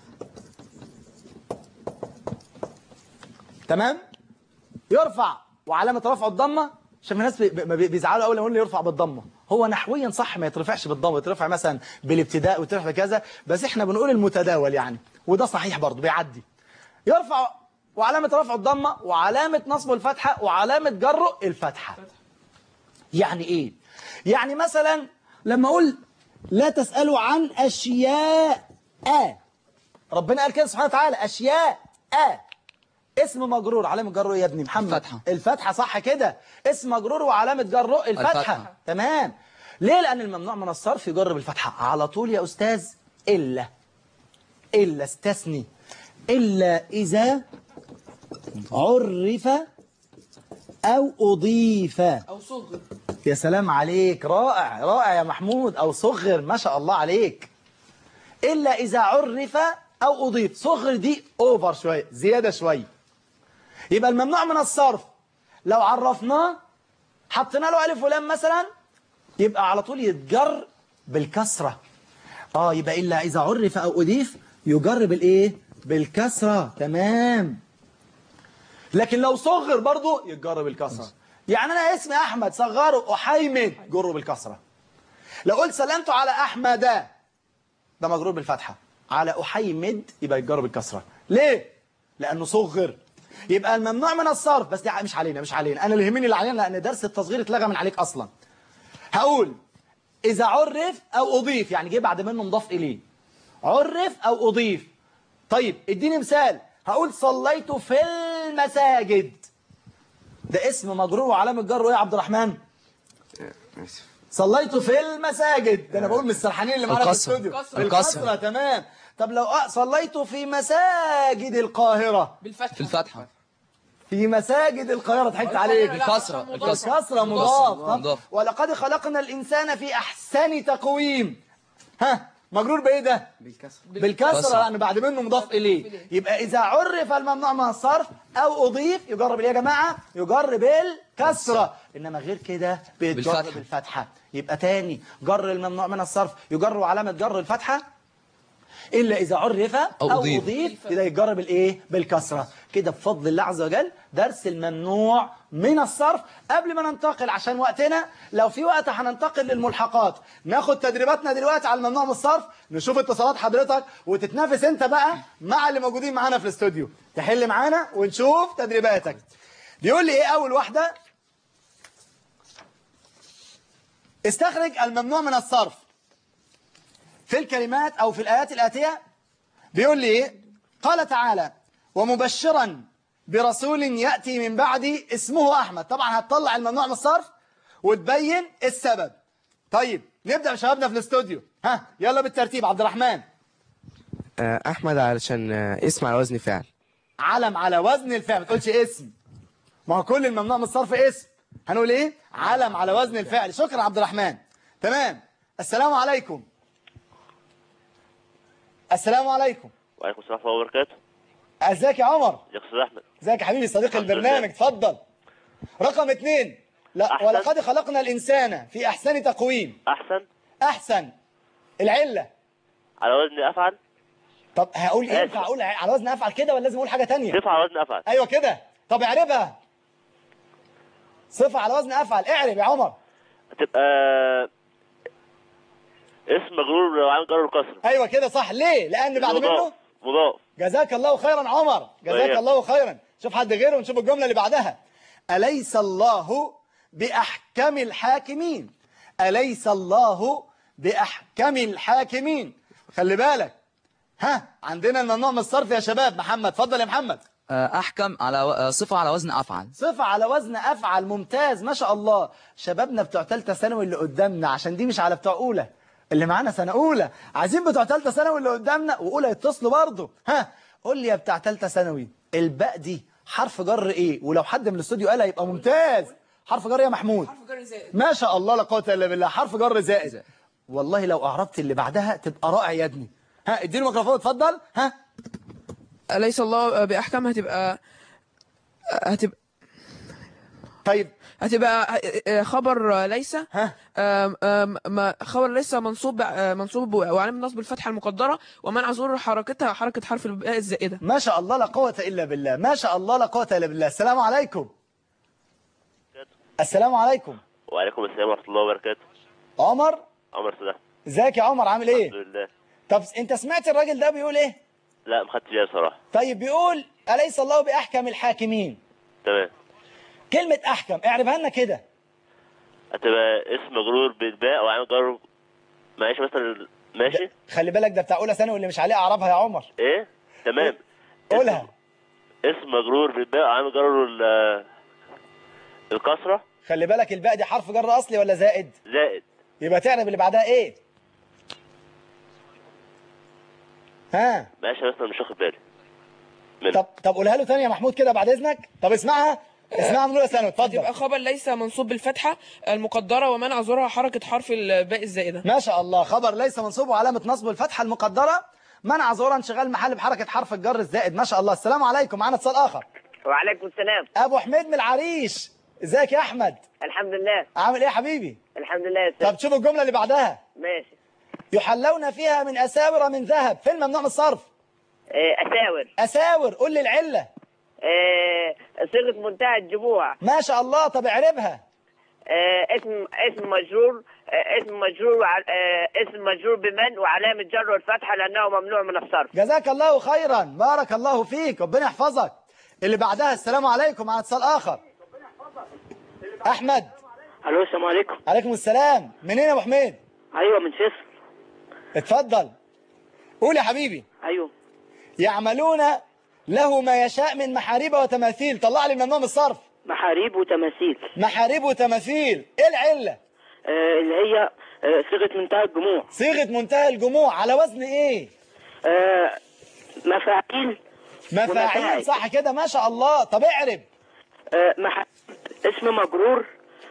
B: تمام يرفع وعلامة رفعه الضمة عشان في ناس بي- بي- بيزعلوا اول لما يقول لي يرفع بالضمة هو نحويا صح ما يترفعش بالضمة يترفع مثلا بالابتداء ويترفع كذا بس احنا بنقول المتداول يعني وده صحيح برضه بيعدي يرفع وعلامة رفعه الضمة وعلامة نصبه الفتحة وعلامة جره الفتحة يعني ايه يعني مثلا لما اقول لا تسألوا عن اشياء ربنا قال كده سبحانه وتعالى اشياء اسم مجرور علامة جره إيه يا ابني محمد
E: الفتحة.
B: الفتحة صح كده اسم مجرور وعلامة جره الفتحة,
E: الفتحة.
B: تمام ليه لأن الممنوع من الصرف يجر بالفتحة على طول يا أستاذ إلا إلا استثني إلا إذا عرف أو أضيف
D: أو صغر
B: يا سلام عليك رائع رائع يا محمود أو صغر ما شاء الله عليك إلا إذا عرف أو أضيف صغر دي أوفر شوية زيادة شوية يبقى الممنوع من الصرف لو عرفناه حطينا له ألف ولام مثلا يبقى على طول يتجر بالكسرة آه يبقى إلا إذا عرف أو أضيف يجر بالإيه بالكسرة تمام لكن لو صغر برضه يتجر بالكسرة يعني أنا اسمي أحمد صغره أحيمد جره بالكسرة لو قلت سلمت على أحمد ده مجرور بالفتحة على أحيمد يبقى يتجر بالكسرة ليه؟ لأنه صغر يبقى الممنوع من الصرف بس دي مش علينا مش علينا أنا اللي يهمني اللي علينا لأن درس التصغير اتلغى من عليك أصلا هقول إذا عرف أو أضيف يعني جه بعد منه مضاف إليه عرف أو أضيف طيب اديني مثال هقول صليت في المساجد ده اسم مجرور وعلامة جره ايه يا عبد الرحمن
C: آسف
B: صليت في المساجد ده انا بقول من السرحانين اللي معانا في
E: القصر.
B: الاستوديو
D: القصر.
B: القصر تمام طب لو أ- صليت في مساجد القاهرة
D: بالفتحة
E: في الفتحة
B: في مساجد القاهرة ضحكت عليك
E: الكسرة الكسرة
B: الكسرة مضاف طب
E: مضاف.
B: ولقد خلقنا الإنسان في أحسن تقويم ها مجرور بإيه ده
C: بالكسر
B: بالكسرة
E: بالكسرة.
B: لأن بعد منه مضاف إليه يبقى إذا عرف الممنوع من الصرف أو أضيف يجر بالإيه يا جماعة يجر بالكسرة إنما غير كده بيتجر
E: بالفتحة.
B: بالفتحة يبقى تاني جر الممنوع من الصرف يجر علامة جر الفتحة إلا إذا عرف أو,
E: أو
B: أو
E: أضيف.
B: أضيف إذا يتجر بالإيه بالكسرة كده بفضل الله عز وجل درس الممنوع من الصرف قبل ما ننتقل عشان وقتنا لو في وقت هننتقل للملحقات ناخد تدريباتنا دلوقتي على الممنوع من الصرف نشوف اتصالات حضرتك وتتنافس انت بقى مع اللي موجودين معانا في الاستوديو تحل معانا ونشوف تدريباتك بيقول لي ايه اول واحدة استخرج الممنوع من الصرف في الكلمات أو في الآيات الآتية بيقول لي إيه؟ قال تعالى ومبشرا برسول يأتي من بعدي اسمه أحمد طبعا هتطلع الممنوع من الصرف وتبين السبب طيب نبدأ يا شبابنا في الاستوديو ها يلا بالترتيب عبد الرحمن
C: آه، أحمد علشان آه، اسم على وزن فعل
B: علم على وزن الفعل ما تقولش اسم ما هو كل الممنوع من الصرف اسم هنقول ايه علم على وزن الفعل شكرا عبد الرحمن تمام السلام عليكم السلام عليكم
G: وعليكم السلام ورحمة الله وبركاته
B: ازيك يا عمر
G: يا أستاذ أحمد
B: ازيك يا حبيبي صديق
G: الحمد لله.
B: البرنامج اتفضل رقم اتنين لا
G: أحسن.
B: ولقد خلقنا الإنسان في أحسن تقويم
G: احسن
B: أحسن العلة
G: على وزن افعل
B: طب هقول
G: آسف.
B: ينفع أقول على وزن أفعل كده ولا لازم أقول حاجة تانية
G: صفة على وزن افعل
B: أيوة كده طب اعربها صفة على وزن أفعل اعرب يا عمر
G: تبقى اسم مجرور وعامل جر الكسر
B: أيوة كده صح ليه لأن بعد منه
G: مضاف مضاف
B: جزاك الله خيرا عمر جزاك
G: طيب.
B: الله خيرا شوف حد غيره ونشوف الجملة اللي بعدها أليس الله بأحكم الحاكمين أليس الله بأحكم الحاكمين خلي بالك ها عندنا الممنوع من الصرف يا شباب محمد اتفضل يا محمد
H: أحكم على و- صفة على وزن أفعل
B: صفة على وزن أفعل ممتاز ما شاء الله شبابنا بتوع تالتة ثانوي اللي قدامنا عشان دي مش على بتوع أولى اللي معانا سنة أولى عايزين بتوع تالتة ثانوي اللي قدامنا وأولى يتصلوا برضه ها قول لي يا بتاع تالتة ثانوي الباء دي حرف جر إيه ولو حد من الاستوديو قالها يبقى ممتاز حرف جر إيه يا محمود
E: حرف جر زائد
B: ما شاء الله لا قوة إلا بالله حرف جر زائد والله لو أعربت اللي بعدها تبقى رائع يا ابني ها اديله الميكروفون اتفضل ها
E: أليس الله بأحكام هتبقى هتبقى
B: طيب
E: هتبقى خبر ليس
B: ها
E: آم، آم، ما- خبر ليس منصوب آه، منصوب وعلامة نصب الفتحة المقدرة ومنع ظهور حركتها حركة حرف الباء الزائدة
B: ما شاء الله لا قوة إلا بالله ما شاء الله لا قوة إلا بالله السلام عليكم السلام عليكم
G: وعليكم السلام ورحمة الله وبركاته
B: عمر
G: عمر سلاح
B: ازيك يا عمر عامل ايه
G: الحمد لله
B: طب انت سمعت الراجل ده بيقول ايه
G: لا ما خدتش بالي بصراحة
B: طيب بيقول أليس الله بأحكم الحاكمين
G: تمام
B: كلمة أحكم اعربها لنا كده
G: هتبقى اسم مجرور بالباء وعامل جر معلش مثلا ماشي
B: خلي بالك ده بتاع أولى ثانوي اللي مش عليه أعربها يا عمر
G: ايه تمام
B: قولها
G: اسم مجرور بالباء وعامل جر ال- الكسرة
B: خلي بالك الباء دي حرف جر أصلي ولا زائد
G: زائد
B: يبقى تعرب اللي بعدها ايه ها
G: ماشي مثلا مش واخد بالي منه.
B: طب طب قولها له تاني يا محمود كده بعد إذنك طب اسمعها اسمعها من أولى ثانوي اتفضل
E: تبقى خبر ليس منصوب بالفتحة المقدرة ومنع ظهورها حركة حرف الباء الزائدة
B: ما شاء الله خبر ليس منصوب وعلامة نصب الفتحة المقدرة منع ظهور انشغال محل بحركة حرف الجر الزائد ما شاء الله السلام عليكم معانا اتصال آخر
I: وعليكم السلام
B: أبو حميد من العريش ازيك يا أحمد
I: الحمد لله
B: عامل ايه يا حبيبي
I: الحمد لله يا سيدي.
B: طب شوف الجملة اللي بعدها
I: ماشي
B: يحلون فيها من أساور من ذهب فين ممنوع من الصرف
I: آه، أساور
B: أساور قول لي العلة
I: آه، صيغة منتهى الجموع
B: ما شاء الله طب اعربها
I: آه، اسم اسم مجرور آه، اسم مجرور وع- آه، اسم مجرور بمن وعلامة جر والفتحة لأنه ممنوع من الصرف
B: جزاك الله خيرا بارك الله فيك ربنا يحفظك اللي بعدها السلام عليكم على اتصال آخر أحمد
I: الو السلام عليكم
B: عليكم السلام منين يا أبو حميد
I: ايوه من فيصل
B: اتفضل قول يا حبيبي
I: ايوه
B: يعملون له ما يشاء من محاريب وتماثيل طلع لي ممنوع من الصرف
I: محاريب وتماثيل
B: محاريب وتماثيل ايه العلة
I: آه، اللي هي آه، صيغة منتهى الجموع
B: صيغة منتهى الجموع على وزن ايه
I: آه، مفاعيل
B: مفاعيل
I: ومفاعل.
B: صح كده ما شاء الله طب اعرب
I: آه، مح... اسم مجرور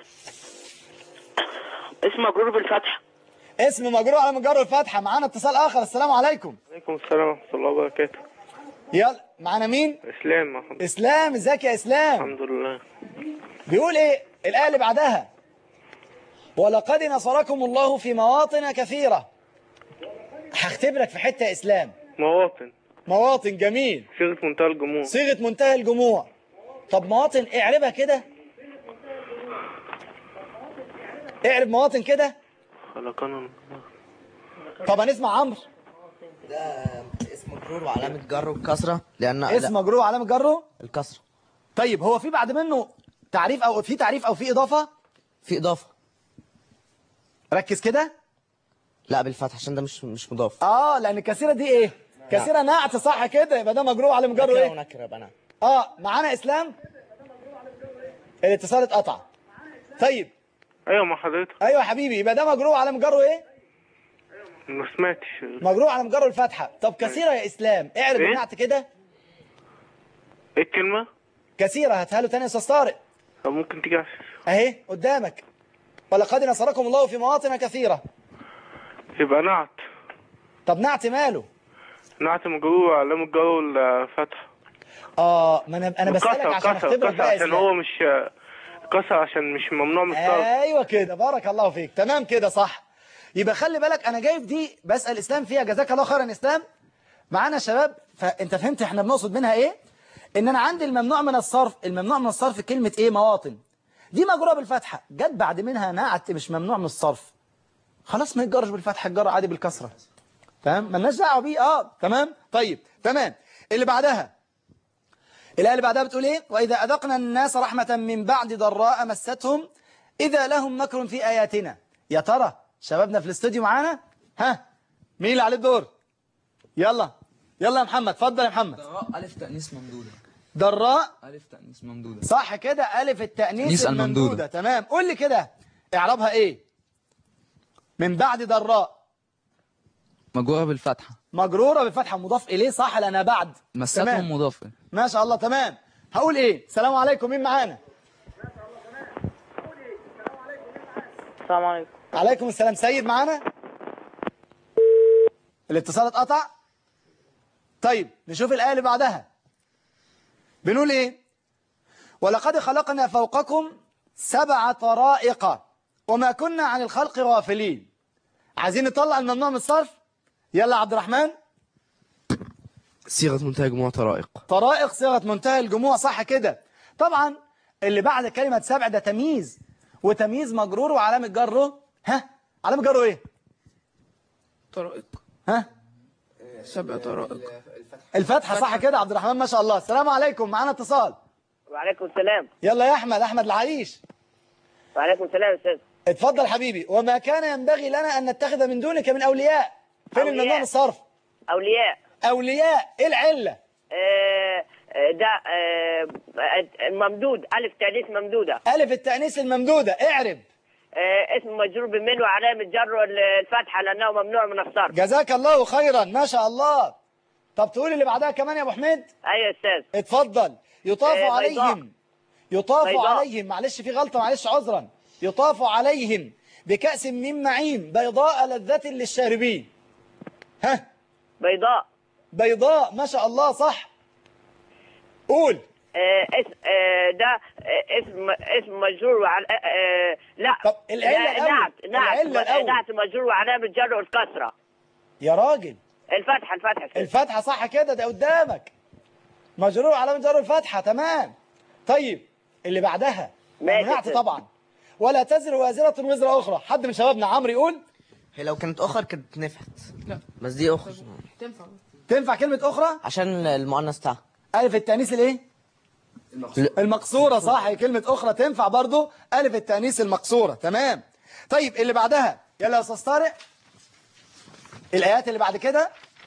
I: اسم مجرور بالفتحة
B: اسم مجرور على مجرور الفتحة معانا اتصال آخر السلام عليكم
J: عليكم السلام ورحمة الله وبركاته
B: يلا معانا مين
J: إسلام محمد
B: اسلام ازيك يا اسلام
J: الحمد لله
B: بيقول ايه الآية اللي بعدها ولقد نصركم الله في مواطن كثيرة هختبرك في حتة يا اسلام
J: مواطن
B: مواطن جميل
J: صيغة منتهى الجموع
B: صيغة منتهى الجموع طب مواطن اعربها كده اعرب مواطن كده
J: خلقنا
B: طب هنسمع عمرو
H: ده اسم مجرور وعلامة جر والكسرة لأن
B: اسم مجرور علامة جره
H: الكسرة
B: طيب هو في بعد منه تعريف او في تعريف او في اضافة
H: في إضافة
B: ركز كده
H: لا بالفتح عشان ده مش مش مضاف
B: اه لان الكثيرة دي ايه كثيرة نعت صح كده يبقى ده مجرور علامة جره
H: نكرة
B: ايه
H: ونكرة بقى نعم.
B: اه معانا اسلام الاتصال اتقطع طيب
J: أيوة مع حضرتك
B: ايوه يا حبيبي يبقى ده مجرور علامة جره ايه
J: ما سمعتش
B: مجرور على مجرور الفتحة طب كثيرة يا اسلام اعرب
J: إيه؟
B: النعت كده
J: إيه الكلمة؟
B: كثيرة هاتها له تاني يا استاذ طارق
J: أو ممكن تيجي على
B: اهي قدامك ولقد نصركم الله في مواطن كثيرة
J: يبقى نعت
B: طب نعت ماله
J: نعت مجرور علامة جر والفتح
B: اه ما انا انا بسألك
J: كسر
B: عشان
J: كسر
B: اختبرك
J: كسر
B: بقى يا
J: عشان
B: اسلام
J: هو مش كسر عشان مش ممنوع من الصرف
B: ايوه كده بارك الله فيك تمام كده صح يبقى خلي بالك انا جايب دي بسأل اسلام فيها جزاك الله خيرا اسلام معانا يا شباب فانت فهمت احنا بنقصد منها ايه ان انا عندي الممنوع من الصرف الممنوع من الصرف كلمة ايه مواطن دي مجروره بالفتحة جت بعد منها نعت مش ممنوع من الصرف خلاص ما يتجرش بالفتحة الجر عادي بالكسرة تمام مالناش دعوه بيه اه تمام طيب تمام اللي بعدها الآية اللي بعدها بتقول ايه وإذا أذقنا الناس رحمة من بعد ضراء مستهم إذا لهم مكر في آياتنا يا ترى شبابنا في الاستوديو معانا ها مين اللي عليه الدور يلا يلا يا محمد اتفضل يا محمد
K: ضراء ألف تأنيث ممدودة
B: ضراء
K: ألف تأنيث ممدودة
B: صح كده ألف التأنيث
K: تأنيث
B: الممدودة
K: الممدودة.
B: تمام قول لي كده اعرابها ايه من بعد ضراء
K: مجرورة بالفتحة
B: مجرورة بفتحة مضاف إليه صح لأنا بعد
K: مستهم
B: تمام.
K: مضافة
B: ما شاء الله تمام هقول ايه السلام عليكم مين معانا
L: السلام عليكم
B: عليكم السلام سيد معانا الاتصال اتقطع طيب نشوف الآية اللي بعدها بنقول ايه ولقد خلقنا فوقكم سبع طرائق وما كنا عن الخلق غافلين عايزين نطلع الممنوع من الصرف يلا عبد الرحمن
C: صيغة منتهى جموع طرائق
B: طرائق صيغة منتهى الجموع صح كده طبعا اللي بعد كلمة سبع ده تمييز وتمييز مجرور وعلامة جره ها علامة جره ايه
E: طرائق
B: ها
E: سبع طرائق
B: الفتحة صح كده عبد الرحمن ما شاء الله السلام عليكم معانا اتصال
I: وعليكم السلام
B: يلا يا احمد احمد العريش
I: وعليكم السلام يا استاذ
B: اتفضل حبيبي وما كان ينبغي لنا ان نتخذ من دونك من اولياء فين
I: أولياء.
B: الممنوع من الصرف
I: اولياء
B: اولياء ايه العلة
I: آه، آه، ده آه، ممدود الف تانيث ممدوده
B: الف التأنيث الممدودة اعرب
I: آه، اسم مجرور بمن وعلامه جره الفتحه لانه ممنوع من الصرف
B: جزاك الله خيرا ما شاء الله طب تقول اللي بعدها كمان يا ابو حميد
I: ايوه يا استاذ
B: اتفضل يطاف
I: آه، بيضاء.
B: عليهم يطاف
I: بيضاء.
B: عليهم معلش في غلطة معلش عذرا يطاف عليهم بكأس من معين بيضاء لذة للشاربين ها
I: بيضاء
B: بيضاء ما شاء الله صح قول
I: آه، اسم آه، ده آه، اسم اسم مجرور وعلى آه، آه، لا
B: طب العلة
I: لا،
B: الأول.
I: نعت نعت
B: العلة الأول.
I: نعت مجرور وعلامه جره الكسره
B: يا راجل
I: الفتحه الفتحه كده.
B: الفتحة صح كده ده قدامك مجرور على جر الفتحة تمام طيب اللي بعدها
I: ماشي
B: منعت
I: يا
B: طبعا ولا تزر وازرة وزر أخرى حد من شبابنا عمرو يقول
H: هي لو كانت أخر كانت نفعت
E: لا.
H: بس دي أخر
E: تنفع
B: تنفع كلمة أخرى
H: عشان المؤنث بتاعها
B: ألف التأنيث الإيه المقصورة صح هي كلمة أخرى تنفع برضو ألف التأنيث المقصورة تمام طيب اللي بعدها يلا يا أستاذ طارق الآيات اللي بعد كده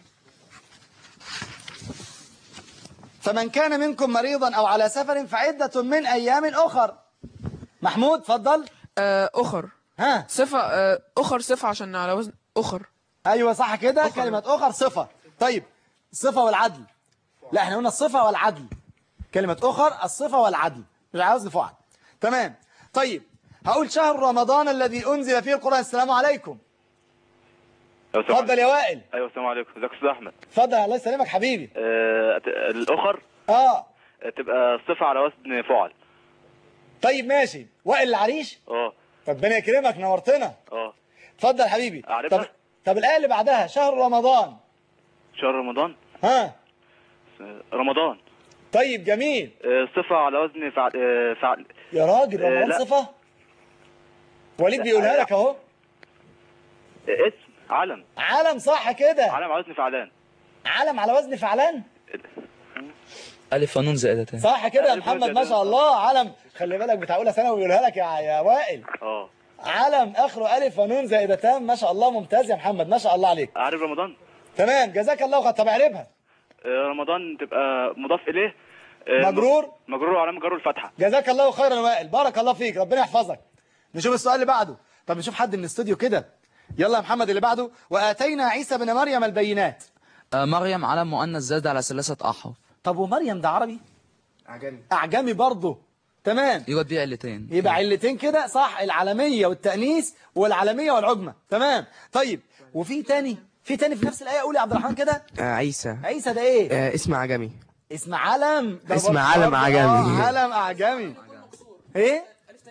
B: فمن كان منكم مريضا أو على سفر فعدة من أيام أخر محمود اتفضل
E: آه أخر
B: ها
E: صفة آه أخر صفة عشان على وزن أخر
B: أيوة صح كده
E: أخر.
B: كلمة أخر صفة طيب الصفة والعدل لا احنا قلنا الصفة والعدل كلمة أخر الصفة والعدل مش عاوز نفعل تمام طيب هقول شهر رمضان الذي أنزل فيه القرآن السلام عليكم اتفضل يا وائل
M: ايوه السلام عليكم ازيك يا استاذ احمد
B: اتفضل الله يسلمك حبيبي
M: آه، ت- الاخر
B: اه
M: تبقى صفه على وزن فعل
B: طيب ماشي وائل العريش
M: اه
B: ربنا يكرمك نورتنا
M: اه
B: اتفضل حبيبي
M: أعرفها؟
B: طب طب الآية اللي بعدها شهر رمضان
M: شهر رمضان
B: ها
M: آه، رمضان
B: طيب جميل
M: آه، صفه على وزن فعل آه، فعل
B: يا راجل
M: آه،
B: رمضان
M: لا.
B: صفة وليد بيقولها لك اهو
M: آه، اسم علم
B: علم صح كده
M: علم على وزن فعلان
B: علم على وزن فعلان
K: ألف ونون زائدتان
B: صح كده يا
M: ألف
B: محمد
M: وزن.
B: ما شاء الله علم خلي بالك بتاع اولى ثانوي بيقولها لك يا يا وائل
M: اه
B: علم اخره الف ونون زائدتان ما شاء الله ممتاز يا محمد ما شاء الله عليك
M: عارف رمضان
B: تمام جزاك الله خير طب اعربها
M: آه، رمضان تبقى مضاف اليه آه،
B: مجرور
M: مجرور علامه جره الفتحه
B: جزاك الله خيرا يا وائل بارك الله فيك ربنا يحفظك نشوف السؤال اللي بعده طب نشوف حد من الاستوديو كده يلا يا محمد اللي بعده واتينا عيسى بن مريم البينات
K: آه مريم علم مؤنث زاد على ثلاثة أحرف
B: طب ومريم ده عربي
D: عجمي
B: اعجمي برضه تمام
K: يوجد فيه علتين
B: يبقى علتين كده صح العالمية والتأنيث والعالمية والعجمة تمام طيب وفي تاني في تاني في نفس الآية قول يا عبد الرحمن كده
C: آه عيسى
B: عيسى ده ايه
C: آه اسم عجمي
B: اسم علم ده
C: اسم
B: برضه-
C: علم
B: آه،
C: عجمي.
B: علم أعجمي ايه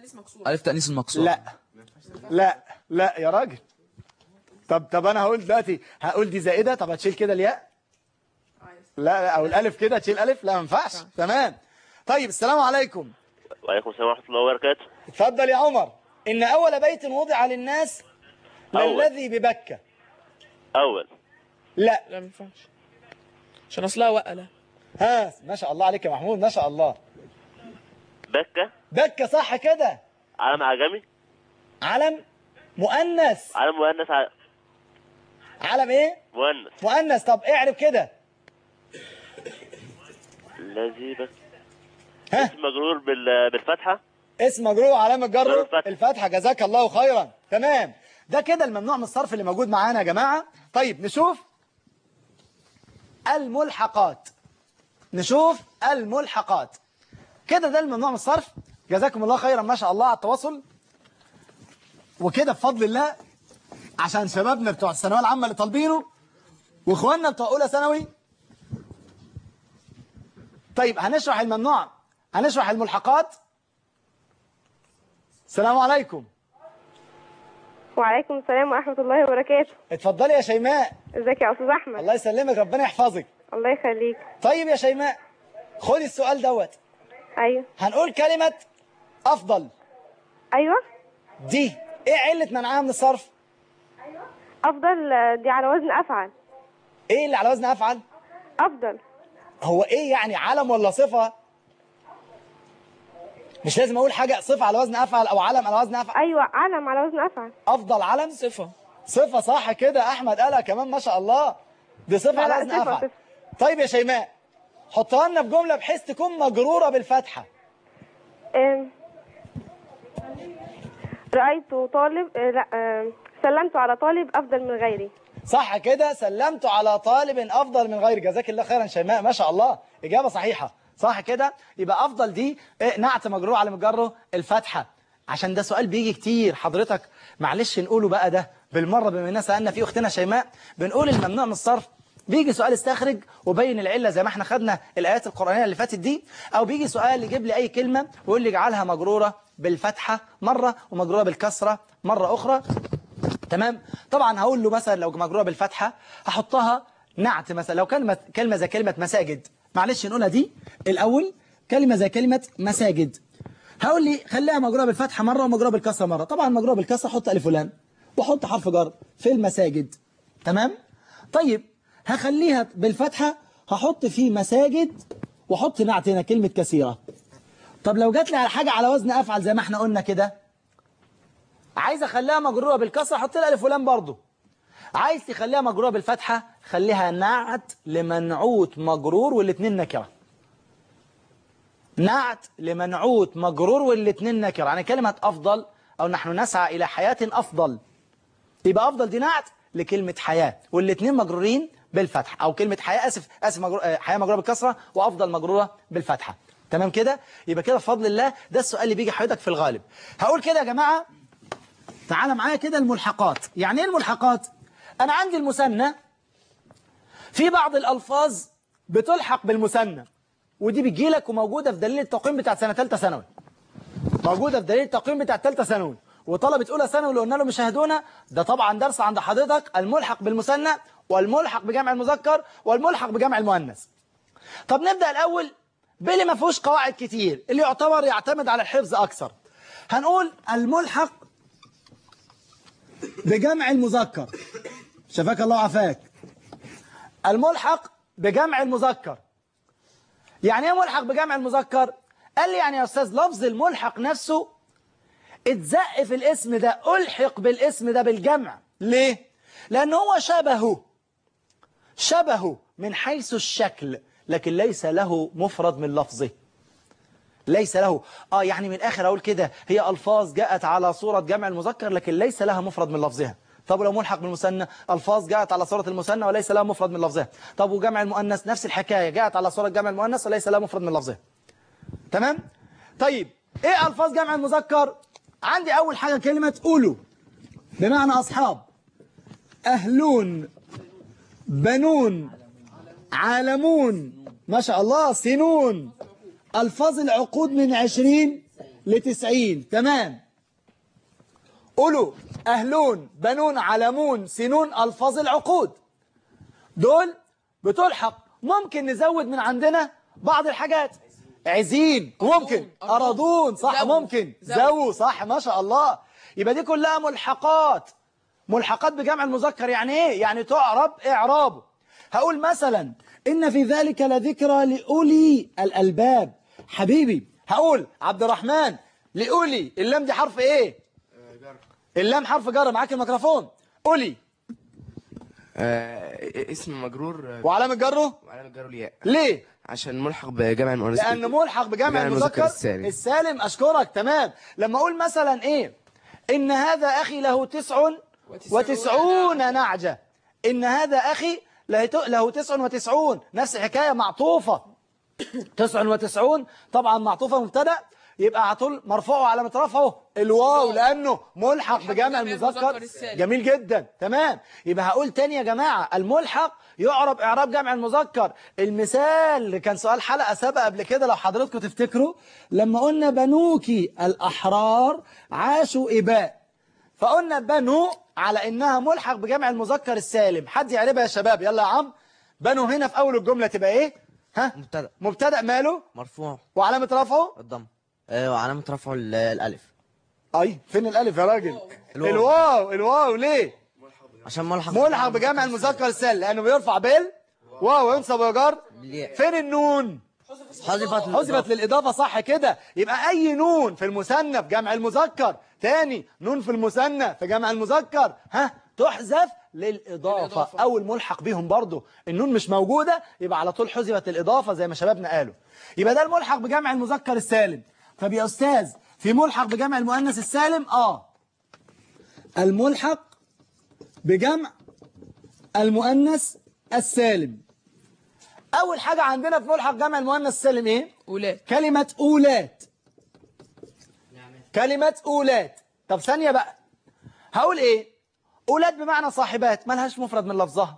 K: ألف تأنيث المكسور
B: لا لا لا يا راجل طب طب انا هقول دلوقتي هقول دي زائده طب هتشيل كده الياء لا لا او الالف كده تشيل الف لا ما ينفعش تمام طيب السلام عليكم
G: وعليكم السلام ورحمة الله وبركاته
B: اتفضل يا عمر ان اول بيت وضع للناس
G: أول.
B: للذي ببكه
G: أول
B: لا
E: لا ما ينفعش عشان اصلها وقله
B: ها ما شاء الله عليك يا محمود ما شاء الله
G: بكة
B: بكه صح كده
G: علم عجمي
B: علم مؤنث
G: علم مؤنث ع-
B: علم ايه
G: مؤنث
B: مؤنث طب اعرف كده
G: الذي بك
B: ها
G: اسم مجرور بال... بالفتحة
B: اسم مجرور علامة
G: جر
B: جره
G: الفتحة.
B: الفتحة جزاك الله خيرا تمام ده كده الممنوع من الصرف اللي موجود معانا يا جماعة طيب نشوف الملحقات نشوف الملحقات كده ده الممنوع من الصرف جزاكم الله خيرا ما شاء الله على التواصل وكده بفضل الله عشان شبابنا بتوع الثانويه العامه اللي طالبينه واخواننا بتوع اولى ثانوي طيب هنشرح الممنوع هنشرح الملحقات السلام عليكم
F: وعليكم السلام ورحمة الله وبركاته
B: اتفضلي يا شيماء
F: ازيك يا أستاذ أحمد
B: الله يسلمك ربنا يحفظك
F: الله يخليك
B: طيب يا شيماء خدي السؤال دوت
F: أيوه
B: هنقول كلمة أفضل
F: أيوه
B: دي إيه علة منعها من الصرف
F: أفضل آه، دي على وزن أفعل
B: إيه اللي على وزن أفعل
F: أفضل
B: هو إيه يعني علم ولا صفة مش لازم أقول حاجة صفة على وزن أفعل أو علم على وزن أفعل
F: أيوه علم على وزن أفعل
B: أفضل علم
E: صفة
B: صفة صح كده أحمد قالها كمان ما شاء الله دي صفة
F: لا،
B: على
F: لا،
B: وزن
F: صفة،
B: أفعل
F: صفة.
B: طيب يا شيماء حطها لنا في جملة بحيث تكون مجرورة بالفتحة
F: آم، رأيت طالب آه، لا آم، سلمت على طالب أفضل من غيري
B: صح كده سلمت على طالب افضل من غير جزاك الله خيرا شيماء ما شاء الله اجابه صحيحه صح كده يبقى افضل دي إيه نعت مجرور على مجره الفتحه عشان ده سؤال بيجي كتير حضرتك معلش نقوله بقى ده بالمره بما اننا سالنا فيه اختنا شيماء بنقول الممنوع من الصرف بيجي سؤال استخرج وبين العله زي ما احنا خدنا الايات القرانيه اللي فاتت دي او بيجي سؤال يجيب لي اي كلمه ويقول لي اجعلها مجروره بالفتحه مره ومجروره بالكسره مره اخرى تمام طبعا هقول له مثلا لو مجروره بالفتحه هحطها نعت مثلا لو كلمه كلمه زي كلمه مساجد معلش نقولها دي الاول كلمه زي كلمه مساجد هقول لي خليها مجروره بالفتحه مره ومجروره بالكسره مره طبعا مجروره بالكسره احط الف ولام واحط حرف جر في المساجد تمام طيب هخليها بالفتحه هحط في مساجد واحط نعت هنا كلمه كثيره طب لو جات لي على حاجه على وزن افعل زي ما احنا قلنا كده عايز اخليها مجروره بالكسره احط لها الف ولام برضه عايز تخليها مجروره بالفتحه خليها نعت لمنعوت مجرور والاثنين نكره نعت لمنعوت مجرور والاثنين نكره يعني كلمه افضل او نحن نسعى الى حياه افضل يبقى افضل دي نعت لكلمه حياه والاثنين مجرورين بالفتحه او كلمه حياه اسف اسف مجرور آه، حياه مجروره بالكسره وافضل مجروره بالفتحه تمام كده يبقى كده بفضل الله ده السؤال اللي بيجي حضرتك في الغالب هقول كده يا جماعه تعال معايا كده الملحقات يعني ايه الملحقات انا عندي المثنى في بعض الالفاظ بتلحق بالمثنى ودي بتجي لك وموجوده في دليل التقويم بتاع سنه ثالثه ثانوي موجوده في دليل التقويم بتاع ثالثه ثانوي وطلبه اولى ثانوي اللي قلنا لهم يشاهدونا ده طبعا درس عند حضرتك الملحق بالمثنى والملحق بجمع المذكر والملحق بجمع المؤنث طب نبدا الاول باللي ما فيهوش قواعد كتير اللي يعتبر يعتمد على الحفظ اكثر هنقول الملحق بجمع المذكر شفاك الله وعافاك الملحق بجمع المذكر يعني ايه ملحق بجمع المذكر قال لي يعني يا استاذ لفظ الملحق نفسه اتزق في الاسم ده الحق بالاسم ده بالجمع ليه لان هو شبهه شبهه من حيث الشكل لكن ليس له مفرد من لفظه ليس له اه يعني من الاخر اقول كده هي الفاظ جاءت على صورة جمع المذكر لكن ليس لها مفرد من لفظها طب لو ملحق بالمثنى الفاظ جاءت على صورة المثنى وليس لها مفرد من لفظها طب وجمع المؤنث نفس الحكاية جاءت على صورة جمع المؤنث وليس لها مفرد من لفظها تمام طيب ايه الفاظ جمع المذكر عندي اول حاجة كلمة اولو بمعنى اصحاب اهلون بنون عالمون ما شاء الله سنون الفاظ العقود من عشرين لتسعين تمام قولوا أهلون بنون علمون سنون ألفاظ العقود دول بتلحق ممكن نزود من عندنا بعض الحاجات عزين ممكن أرضون صح
E: زو.
B: ممكن
E: زو.
B: زو صح ما شاء الله يبقى دي كلها ملحقات ملحقات بجمع المذكر يعني ايه يعني تعرب اعرابه هقول مثلا ان في ذلك لذكرى لاولي الالباب حبيبي هقول عبد الرحمن لاولي اللام دي حرف ايه اللام حرف جر معاك الميكروفون اولي
C: آه اسم مجرور آه،
B: وعلامه جره
C: وعلامة جره الياء
B: ليه
C: عشان ملحق بجمع المؤنث
B: لأنه ملحق بجمع المذكر
C: السالم
B: السالم أشكرك تمام لما أقول مثلا إيه إن هذا أخي له تسع وتسعون نعجة إن هذا أخي له ت- له تسع وتسعون نفس الحكاية معطوفة تسع وتسعون طبعا معطوفة مبتدأ يبقى على طول مرفوع على رفعه الواو لأنه ملحق بجمع المذكر
E: السالم.
B: جميل جدا تمام يبقى هقول تاني يا جماعة الملحق يعرب إعراب جمع المذكر المثال اللي كان سؤال حلقة سابقة قبل كده لو حضراتكم تفتكروا لما قلنا بنوكي الأحرار عاشوا إباء فقلنا بنو على إنها ملحق بجمع المذكر السالم حد يعربها يا شباب يلا يا عم بنو هنا في أول الجملة تبقى إيه ها
H: مبتدا
B: مبتدأ ماله
H: مرفوع
B: وعلامة رفعه
H: الضم آه، وعلامة رفعه ال- الألف
B: أي فين الألف يا راجل
H: الواو.
B: الواو الواو ليه
H: عشان ملحق
B: ملحق بجمع المذكر السالم لأنه بيرفع بال واو وينصب ويجر
H: بالياء.
B: فين النون
H: حذفت
B: حذفت للإضافة صح كده يبقى أي نون في المثنى في جمع المذكر تاني نون في المثنى في جمع المذكر ها تحذف للإضافة
E: للإضافة.
B: أو الملحق بيهم برضو النون مش موجودة يبقى على طول حذفت للإضافة زي ما شبابنا قالوا يبقى ده الملحق بجمع المذكر السالم طب يا أستاذ في ملحق بجمع المؤنث السالم آه الملحق بجمع المؤنث السالم أول حاجة عندنا في ملحق جمع المؤنث السالم إيه؟
E: أولاد
B: كلمة أولاد كلمة أولاد طب ثانية بقى هقول إيه أولاد بمعنى صاحبات ملهاش مفرد من لفظها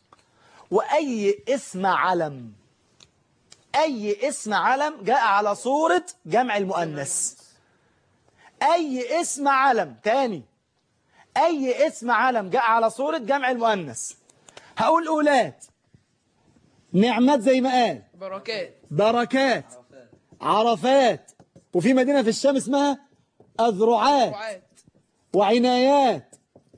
B: وأي اسم علم أي اسم علم جاء على صورة جمع المؤنث أي اسم علم تاني أي اسم علم جاء على صورة جمع المؤنث هقول أولاد نعمات زي ما قال
E: بركات
B: بركات عرفات وفي مدينة في الشام اسمها أذرعات
E: وعاد
B: وعنايات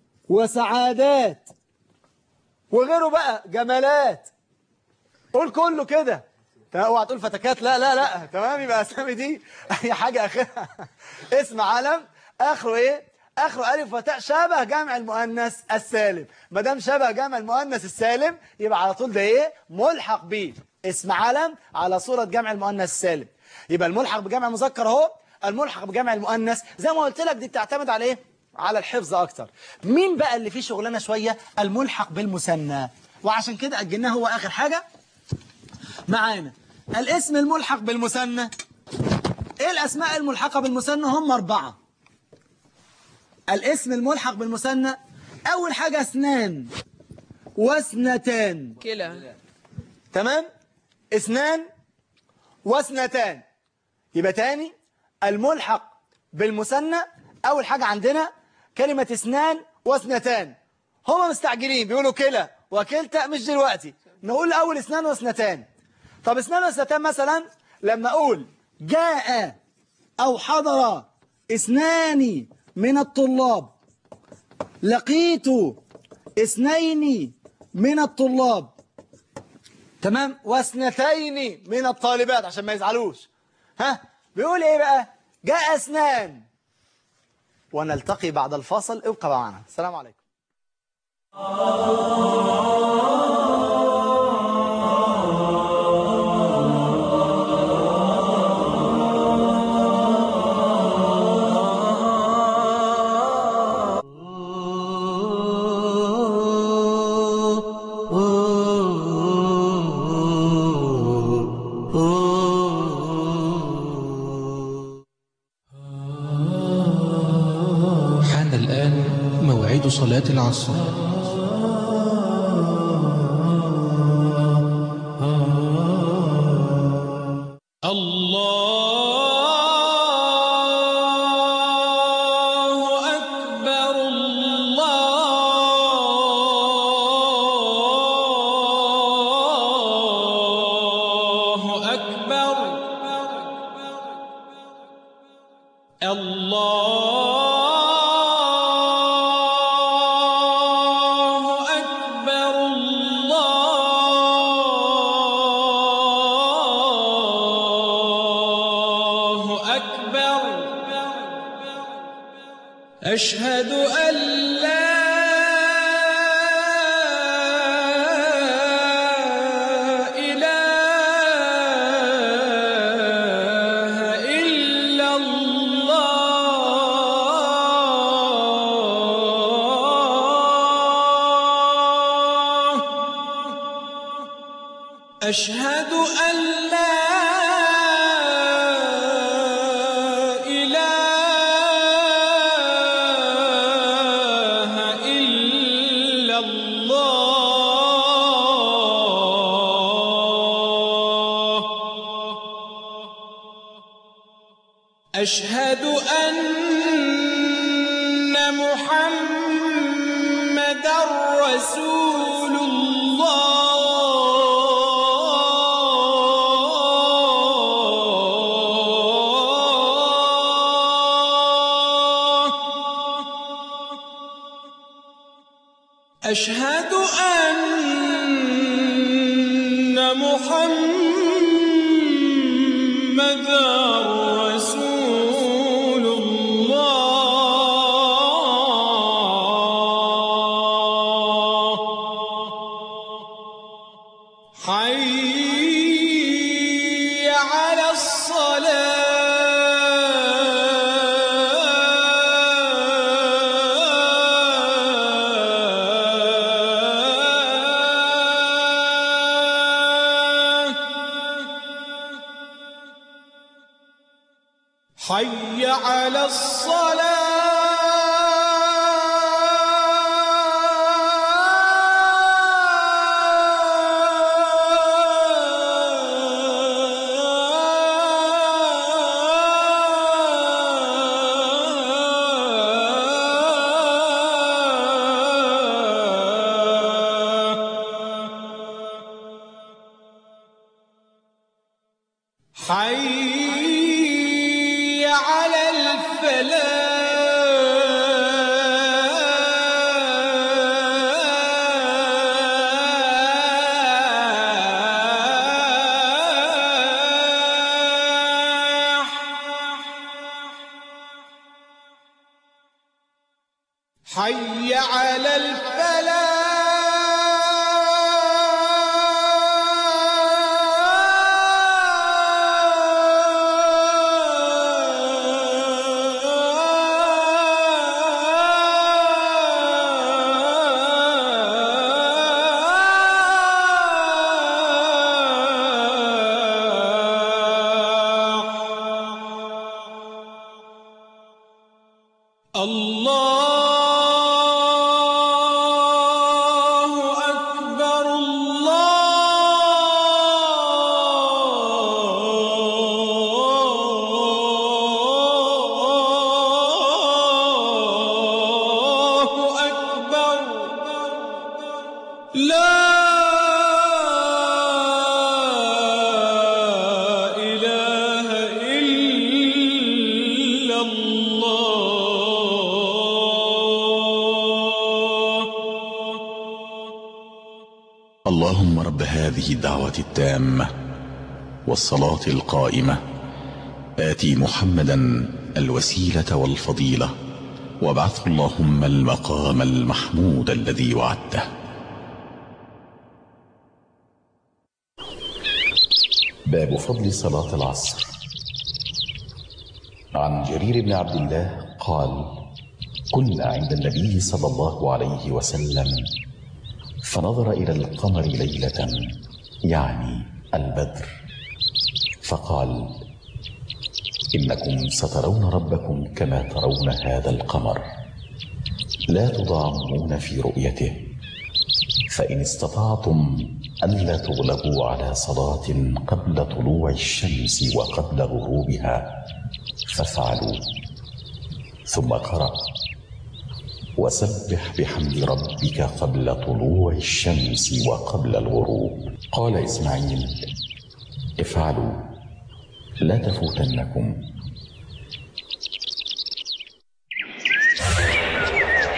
B: وسعادات وغيره بقى جمالات قول كله كده تمام، اوعى تقول فتكات لا لا لا تمام يبقى اسامي دي اي حاجه اخرها اسم علم اخره ايه اخره الف وتاء شبه جمع المؤنث السالم ما دام شبه جمع المؤنث السالم يبقى على طول ده ايه ملحق بيه اسم علم على صوره جمع المؤنث السالم يبقى الملحق بجمع المذكر اهو الملحق بجمع المؤنث زي ما قلت لك دي بتعتمد على ايه على الحفظ اكتر مين بقى اللي فيه شغلانه شويه الملحق بالمثنى وعشان كده اجلناه هو اخر حاجه معانا الاسم الملحق بالمثنى ايه الاسماء الملحقه بالمثنى هم اربعه الاسم الملحق بالمثنى اول حاجه اثنان واثنتان
E: كلا
B: تمام اثنان واثنتان يبقى تاني الملحق بالمثنى اول حاجه عندنا كلمه اثنان واثنتان هما مستعجلين بيقولوا كلا وكلتا مش دلوقتي نقول اول اثنان واثنتان طب اثنان واثنتان مثلا لما اقول جاء او حضر اثنان من الطلاب لقيت اثنين من الطلاب تمام واثنتين من الطالبات عشان ما يزعلوش ها بيقول ايه بقى جاء اثنان ونلتقي بعد الفاصل ابقى معنا السلام عليكم
N: حان الآن موعد صلاة العصر الله الله أكبر الله أكبر أشهد أن لا إله إلا الله أشهد أن لا إله إلا الله أشهد أن محمد رسول الله أشهد أن محمد رسول الله حي على الصلاة حي على حي على الفلاح حي على الله أكبر الله أكبر لا إله إلا الله
O: اللهم رب هذه الدعوة التامة والصلاة القائمة آتي محمدا الوسيلة والفضيلة وابعثه اللهم المقام المحمود الذي وعدته باب فضل صلاة العصر عن جرير بن عبد الله قال كنا عند النبي صلى الله عليه وسلم فنظر إلى القمر ليلة يعني البدر فقال إنكم سترون ربكم كما ترون هذا القمر لا تضامون في رؤيته فإن استطعتم ألا تغلبوا على صلاة قبل طلوع الشمس وقبل غروبها فافعلوا ثم قرأ وسبح بحمد ربك قبل طلوع الشمس وقبل الغروب قال إسماعيل افعلوا لا تفوتنكم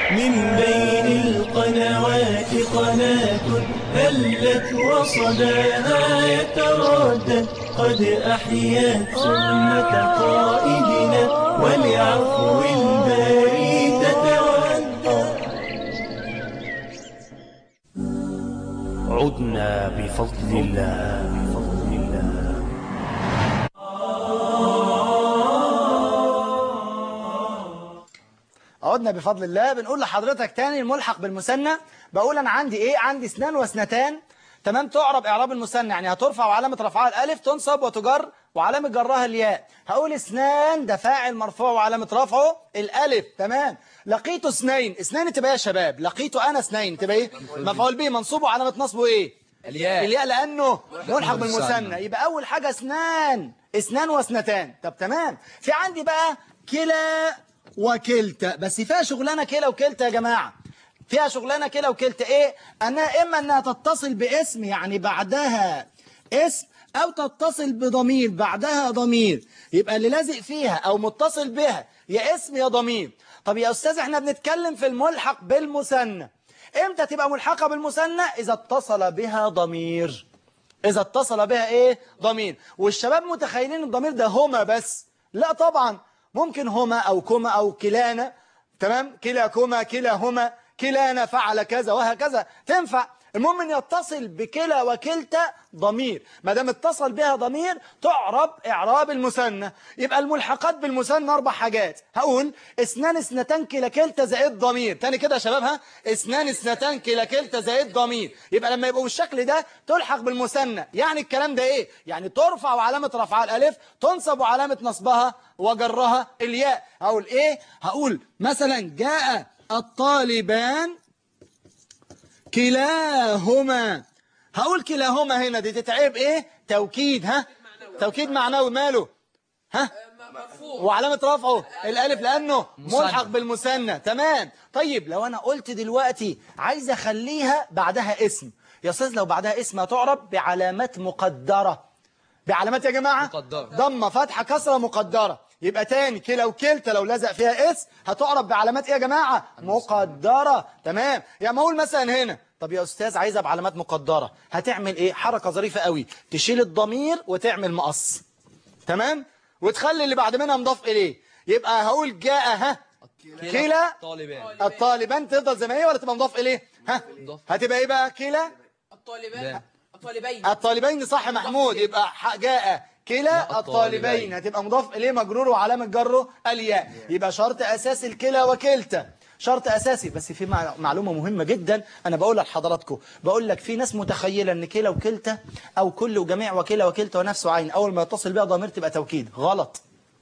N: من بين القنوات قناة هلت وصداها يتردد قد أحيت سنة قائدنا ولعفو الباري تتودد
A: عدنا بفضل الله بفضل الله
B: عدنا بفضل الله بنقول لحضرتك تاني الملحق بالمثنى بقول انا عندي ايه عندي اثنان واثنتان تمام تعرب اعراب المثنى يعني هترفع وعلامه رفعها الالف تنصب وتجر وعلامه جرها الياء هقول اثنان ده فاعل مرفوع وعلامه رفعه الالف تمام لقيت اثنين اثنين تبقى إيه يا شباب لقيت انا اثنين تبقى ايه مفعول به منصوب وعلامه نصبه ايه
K: الياء.
B: الياء لانه ملحق
K: بالمثنى.
B: بالمثنى يبقى اول حاجه اثنان اثنان واثنتان طب تمام في عندي بقى كلا وكلتا بس فيها شغلانه كلا وكلتا يا جماعه فيها شغلانه كلا وكلتا ايه انها اما انها تتصل باسم يعني بعدها اسم او تتصل بضمير بعدها ضمير يبقى اللي لازق فيها او متصل بها يا اسم يا ضمير طب يا استاذ احنا بنتكلم في الملحق بالمثنى امتى تبقى ملحقه بالمثنى اذا اتصل بها ضمير إذا اتصل بها إيه ضمير والشباب متخيلين الضمير ده هما بس لا طبعا ممكن هما أو كما أو كلانا تمام كلاكما كلاهما كلانا فعل كذا وهكذا تنفع المهم ان يتصل بكلا وكلتا ضمير ما دام اتصل بها ضمير تعرب اعراب المثنى يبقى الملحقات بالمثنى اربع حاجات هقول اثنان اثنتان كلا كلتا زائد ضمير تاني كده يا شباب ها اثنان اثنتان كلا كلتا زائد ضمير يبقى لما يبقوا بالشكل ده تلحق بالمثنى يعني الكلام ده ايه يعني ترفع وعلامه رفعها الالف تنصب وعلامه نصبها وجرها الياء هقول ايه هقول مثلا جاء الطالبان كلاهما هقول كلاهما هنا دي تتعب ايه توكيد ها توكيد معنوي ماله ها وعلامة رفعه الالف لانه ملحق بالمثنى تمام طيب لو انا قلت دلوقتي عايز اخليها بعدها اسم يا استاذ لو بعدها اسم هتعرب بعلامات مقدرة بعلامات يا جماعة
K: مقدرة.
B: ضمة فتحة كسرة مقدرة يبقى تاني كلا وكلتا لو لزق فيها اس هتعرب بعلامات ايه يا جماعة مقدرة تمام يعني ما اقول مثلا هنا طب يا استاذ عايزها بعلامات مقدرة هتعمل ايه حركة ظريفة قوي تشيل الضمير وتعمل مقص تمام وتخلي اللي بعد منها مضاف اليه يبقى هقول جاء ها كلا
K: طالبان
B: الطالبان تفضل زي ما هي ولا تبقى مضاف اليه ها هتبقى ايه بقى كلا
E: الطالبان الطالبين
B: الطالبين صح محمود يبقى ح- جاء كلا الطالبين هتبقى مضاف إليه مجرور وعلامة جره الياء يبقى شرط أساسي الكلا وكلتا شرط أساسي بس في مع- معلومة مهمة جدا أنا بقولها لحضراتكم بقول لك في ناس متخيلة أن كلا وكلتا أو كل وجميع وكلا وكلتا ونفس وعين أول ما يتصل بها ضمير تبقى توكيد غلط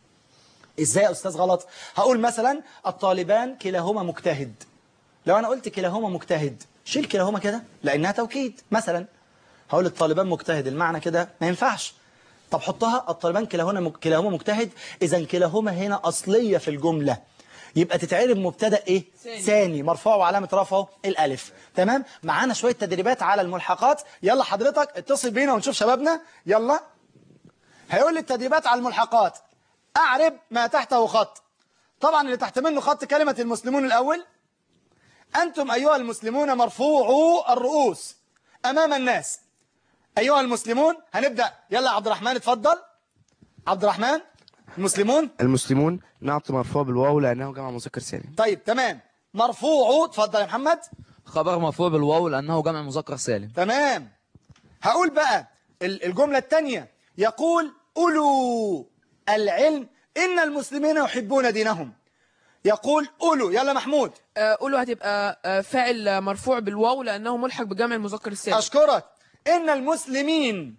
B: إزاي يا أستاذ غلط هقول مثلا الطالبان كلاهما مجتهد لو أنا قلت كلاهما مجتهد شيل كلاهما كده لأنها توكيد مثلا هقول الطالبان مجتهد المعنى كده ما ينفعش طب حطها الطالبان كلاهما كلاهما مجتهد اذا كلاهما هنا اصليه في الجمله يبقى تتعرب مبتدا ايه
E: ثاني.
B: ثاني مرفوع وعلامه رفعه الالف تمام معانا شويه تدريبات على الملحقات يلا حضرتك اتصل بينا ونشوف شبابنا يلا هيقول لي التدريبات على الملحقات اعرب ما تحته خط طبعا اللي تحت منه خط كلمه المسلمون الاول انتم ايها المسلمون مرفوعو الرؤوس امام الناس أيها المسلمون هنبدأ يلا عبد الرحمن اتفضل عبد الرحمن المسلمون
C: المسلمون نعت مرفوع بالواو لأنه جمع مذكر سالم
B: طيب تمام مرفوع اتفضل يا محمد
K: خبر مرفوع بالواو لأنه جمع مذكر سالم
B: تمام هقول بقى ال- الجملة الثانية يقول أولو العلم إن المسلمين يحبون دينهم يقول أولو يلا محمود
E: آه، قولوا هتبقى آه، فاعل آه، مرفوع بالواو لأنه ملحق بجمع المذكر السالم
B: أشكرك إن المسلمين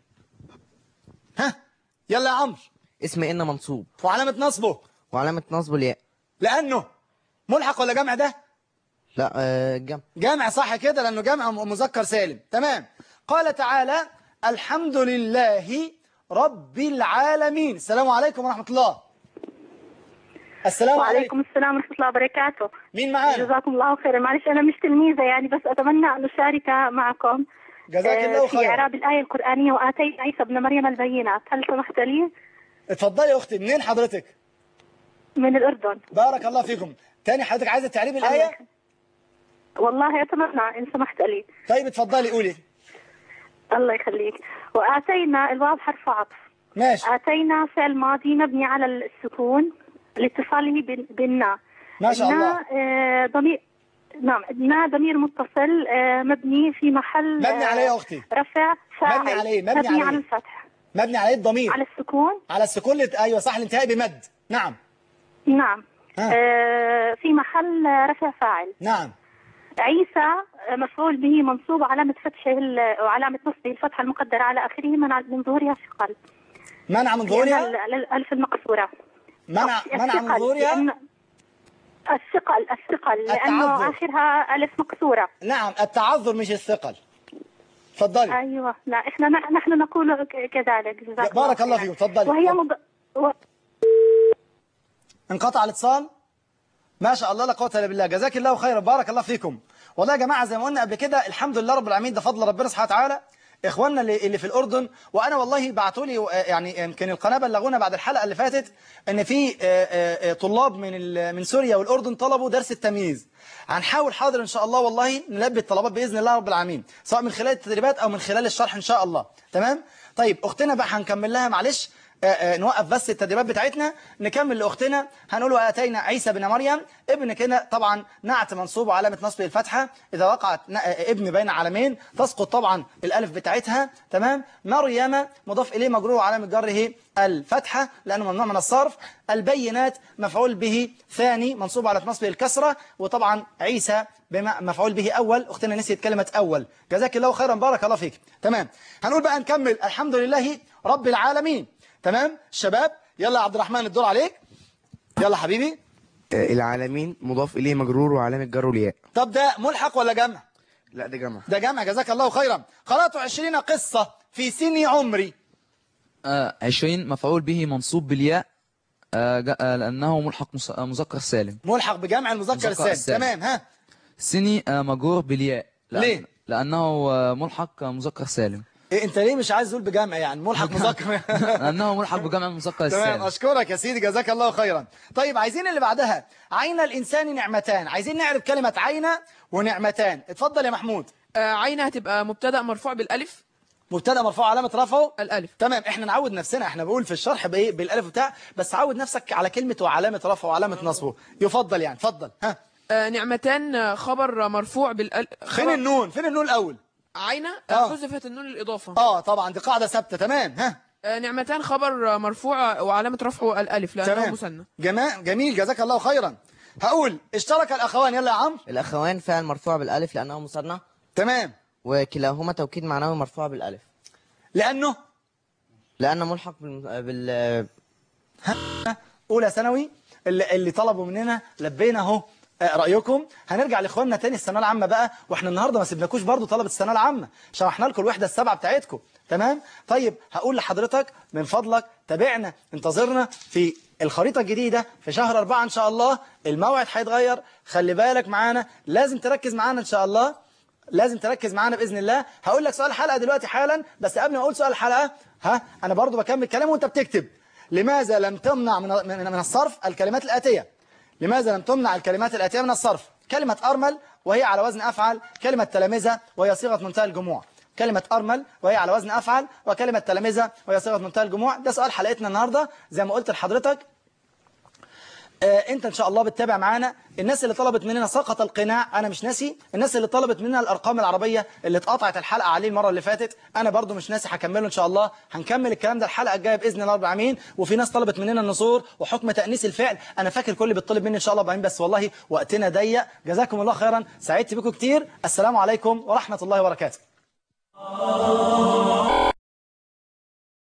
B: ها يلا يا عمرو
H: اسم إن منصوب
B: وعلامة نصبه
H: وعلامة نصب الياء
B: لأنه ملحق ولا جمع ده
H: لا آه، جمع
B: جامع صح كده لأنه جامع م- مذكر سالم تمام قال تعالى الحمد لله رب العالمين السلام عليكم ورحمة الله السلام عليكم
F: وعليكم السلام ورحمة الله وبركاته
B: مين معانا
F: جزاكم الله خيرا معلش أنا مش تلميذة يعني بس أتمنى أن أشارك معكم
B: جزاك
F: آه،
B: الله
F: في
B: خيرا
F: إعراب الآية القرآنية وآتيت عيسى ابن مريم البينات هل سمحت لي
B: اتفضلي يا أختي منين حضرتك
F: من الأردن
B: بارك الله فيكم تاني حضرتك عايزة تعريب الآية
P: والله أتمنى إن سمحت لي
B: طيب اتفضلي قولي
P: الله يخليك وآتينا الواو حرف عطف
B: ماشي
P: آتينا فعل ماضي مبني على السكون لاتصاله بال- بالنا
B: ما شاء الله.
P: النا، آه، ضمير نعم نا ضمير متصل آه، مبني في محل
B: مبني
P: آه،
B: عليه يا أختي
P: رفع فاعل
B: مبني عليه، مبني
P: مبني
B: عليه.
P: على الفتح
B: مبني عليه الضمير
P: على السكون
B: على السكون لت... ايوه صح الانتهاء بمد نعم
P: نعم
B: ها.
P: آه، في محل آه، رفع فاعل
B: نعم
P: عيسى آه، مفعول به منصوب علامة فتحه ال- وعلامة نصبه الفتحة المقدرة على آخره منع من ظهورها ثقل
B: منع من ظهورها
P: لأن ال- الألف المقصورة
B: منع منع من
P: الثقل،
B: ظهورها
P: لأن- الثقل الثقل لأنه
B: التعذر.
P: آخرها ألف مكسورة
B: نعم التعذر مش الثقل اتفضلي
P: أيوة لا إحنا ن- نحن نقول ك- كذلك جزاك
B: بارك الله
P: خيراً.
B: فيك اتفضلي
P: وهي مض... و...
B: انقطع الاتصال ما شاء الله لا قوه الا بالله جزاك الله خيرا بارك الله فيكم والله يا جماعه زي ما قلنا قبل كده الحمد لله رب العالمين ده فضل ربنا سبحانه وتعالى اخواننا اللي, اللي في الاردن وانا والله بعتوا لي يعني يمكن القناه بلغونا بعد الحلقه اللي فاتت ان في آه، آه، آه، طلاب من ال- من سوريا والاردن طلبوا درس التمييز هنحاول حاضر ان شاء الله والله نلبي الطلبات باذن الله رب العالمين سواء من خلال التدريبات او من خلال الشرح ان شاء الله تمام طيب اختنا بقى هنكمل لها معلش آه، آه، نوقف بس التدريبات بتاعتنا نكمل لاختنا هنقول واتينا عيسى بن مريم ابن كده طبعا نعت منصوب وعلامه نصبه الفتحه اذا وقعت ن- آه، ابن بين علامين تسقط طبعا الالف بتاعتها تمام مريم مضاف اليه مجرور وعلامه جره الفتحه لانه ممنوع من الصرف البينات مفعول به ثاني منصوب على نصبه الكسره وطبعا عيسى بما مفعول به اول اختنا نسيت كلمه اول جزاك الله خيرا بارك الله فيك تمام هنقول بقى نكمل الحمد لله رب العالمين تمام الشباب يلا يا عبد الرحمن الدور عليك يلا حبيبي
C: آه، العالمين مضاف إليه مجرور وعلامة جره الياء
B: طب ده ملحق ولا جمع
C: لا ده جمع
B: ده جمع جزاك الله خيرا قرأت عشرين قصة في سن عمري
K: آه 20 مفعول به منصوب بالياء آه جا- آه لأنه ملحق مس- آه، مذكر سالم
B: ملحق بجمع المذكر
K: مذكر
B: السالم
K: السالم.
B: تمام ها
K: سني آه مجرور بالياء لأن
B: ليه؟
K: لأنه آه، ملحق آه، مذكر سالم
B: إيه انت ليه مش عايز تقول بجمع يعني ملحق مذكر
K: لأنه ملحق بجمع المذكر
B: تمام
K: السالم
B: اشكرك يا سيدي جزاك الله خيرا طيب عايزين اللي بعدها عين الانسان نعمتان عايزين نعرف كلمة عين ونعمتان اتفضل يا محمود
E: آه، عين هتبقى مبتدا مرفوع بالالف
B: مبتدا مرفوع علامة رفعه
E: الالف
B: تمام احنا نعود نفسنا احنا بقول في الشرح بايه بالالف بتاع بس عود نفسك على كلمة وعلامة رفعه وعلامة نصبه يفضل يعني اتفضل ها
E: آه، نعمتان آه، خبر مرفوع بالالف
B: فين النون فين النون الاول
E: عين
B: آه.
E: آه، حذفت النون للاضافه
B: اه طبعا دي قاعدة ثابتة تمام ها
E: آه، نعمتان خبر آه، مرفوع وعلامه رفعه الالف لانه
B: تمام
E: مثنى
B: جماعة جميل جزاك الله خيرا هقول اشترك الاخوان يلا يا عم
H: الأخوان فعل مرفوع بالألف لأنه مثنى
B: تمام
H: وكلاهما توكيد معنوي مرفوع بالألف
B: لانه
H: لأنه ملحق بال... بال...
B: اولى ثانوي اللي, اللي طلبوا مننا لبينا اهو آه، رايكم هنرجع لاخواننا تاني الثانويه العامه بقى واحنا النهارده ما سيبناكوش برضو طلبه الثانويه العامه شرحنا لكم الوحده السبعه بتاعتكم تمام طيب هقول لحضرتك من فضلك تابعنا انتظرنا في الخريطه الجديده في شهر أربعة ان شاء الله الموعد هيتغير خلي بالك معانا لازم تركز معانا ان شاء الله لازم تركز معانا باذن الله هقول لك سؤال الحلقه دلوقتي حالا بس قبل ما اقول سؤال الحلقه ها انا برضو بكمل كلام وانت بتكتب لماذا لم تمنع من من من الصرف الكلمات الاتيه لماذا لم تمنع الكلمات الاتيه من الصرف كلمه ارمل وهي على وزن افعل كلمه تلامذه وهي صيغه منتهى الجموع كلمة أرمل وهي على وزن أفعل وكلمة تلامذة وهي صيغة منتهى الجموع ده سؤال حلقتنا النهاردة زي ما قلت لحضرتك آه، انت ان شاء الله بتتابع معانا الناس اللي طلبت مننا سقط القناع انا مش ناسي الناس اللي طلبت مننا الارقام العربيه اللي اتقطعت الحلقه عليه المره اللي فاتت انا برضو مش ناسي هكمله ان شاء الله هنكمل الكلام ده الحلقه الجايه باذن الله رب العالمين وفي ناس طلبت مننا النصور وحكم تانيث الفعل انا فاكر كل اللي بيطلب مني ان شاء الله ابراهيم بس والله وقتنا ضيق جزاكم الله خيرا سعدت بكم كتير السلام عليكم ورحمه الله وبركاته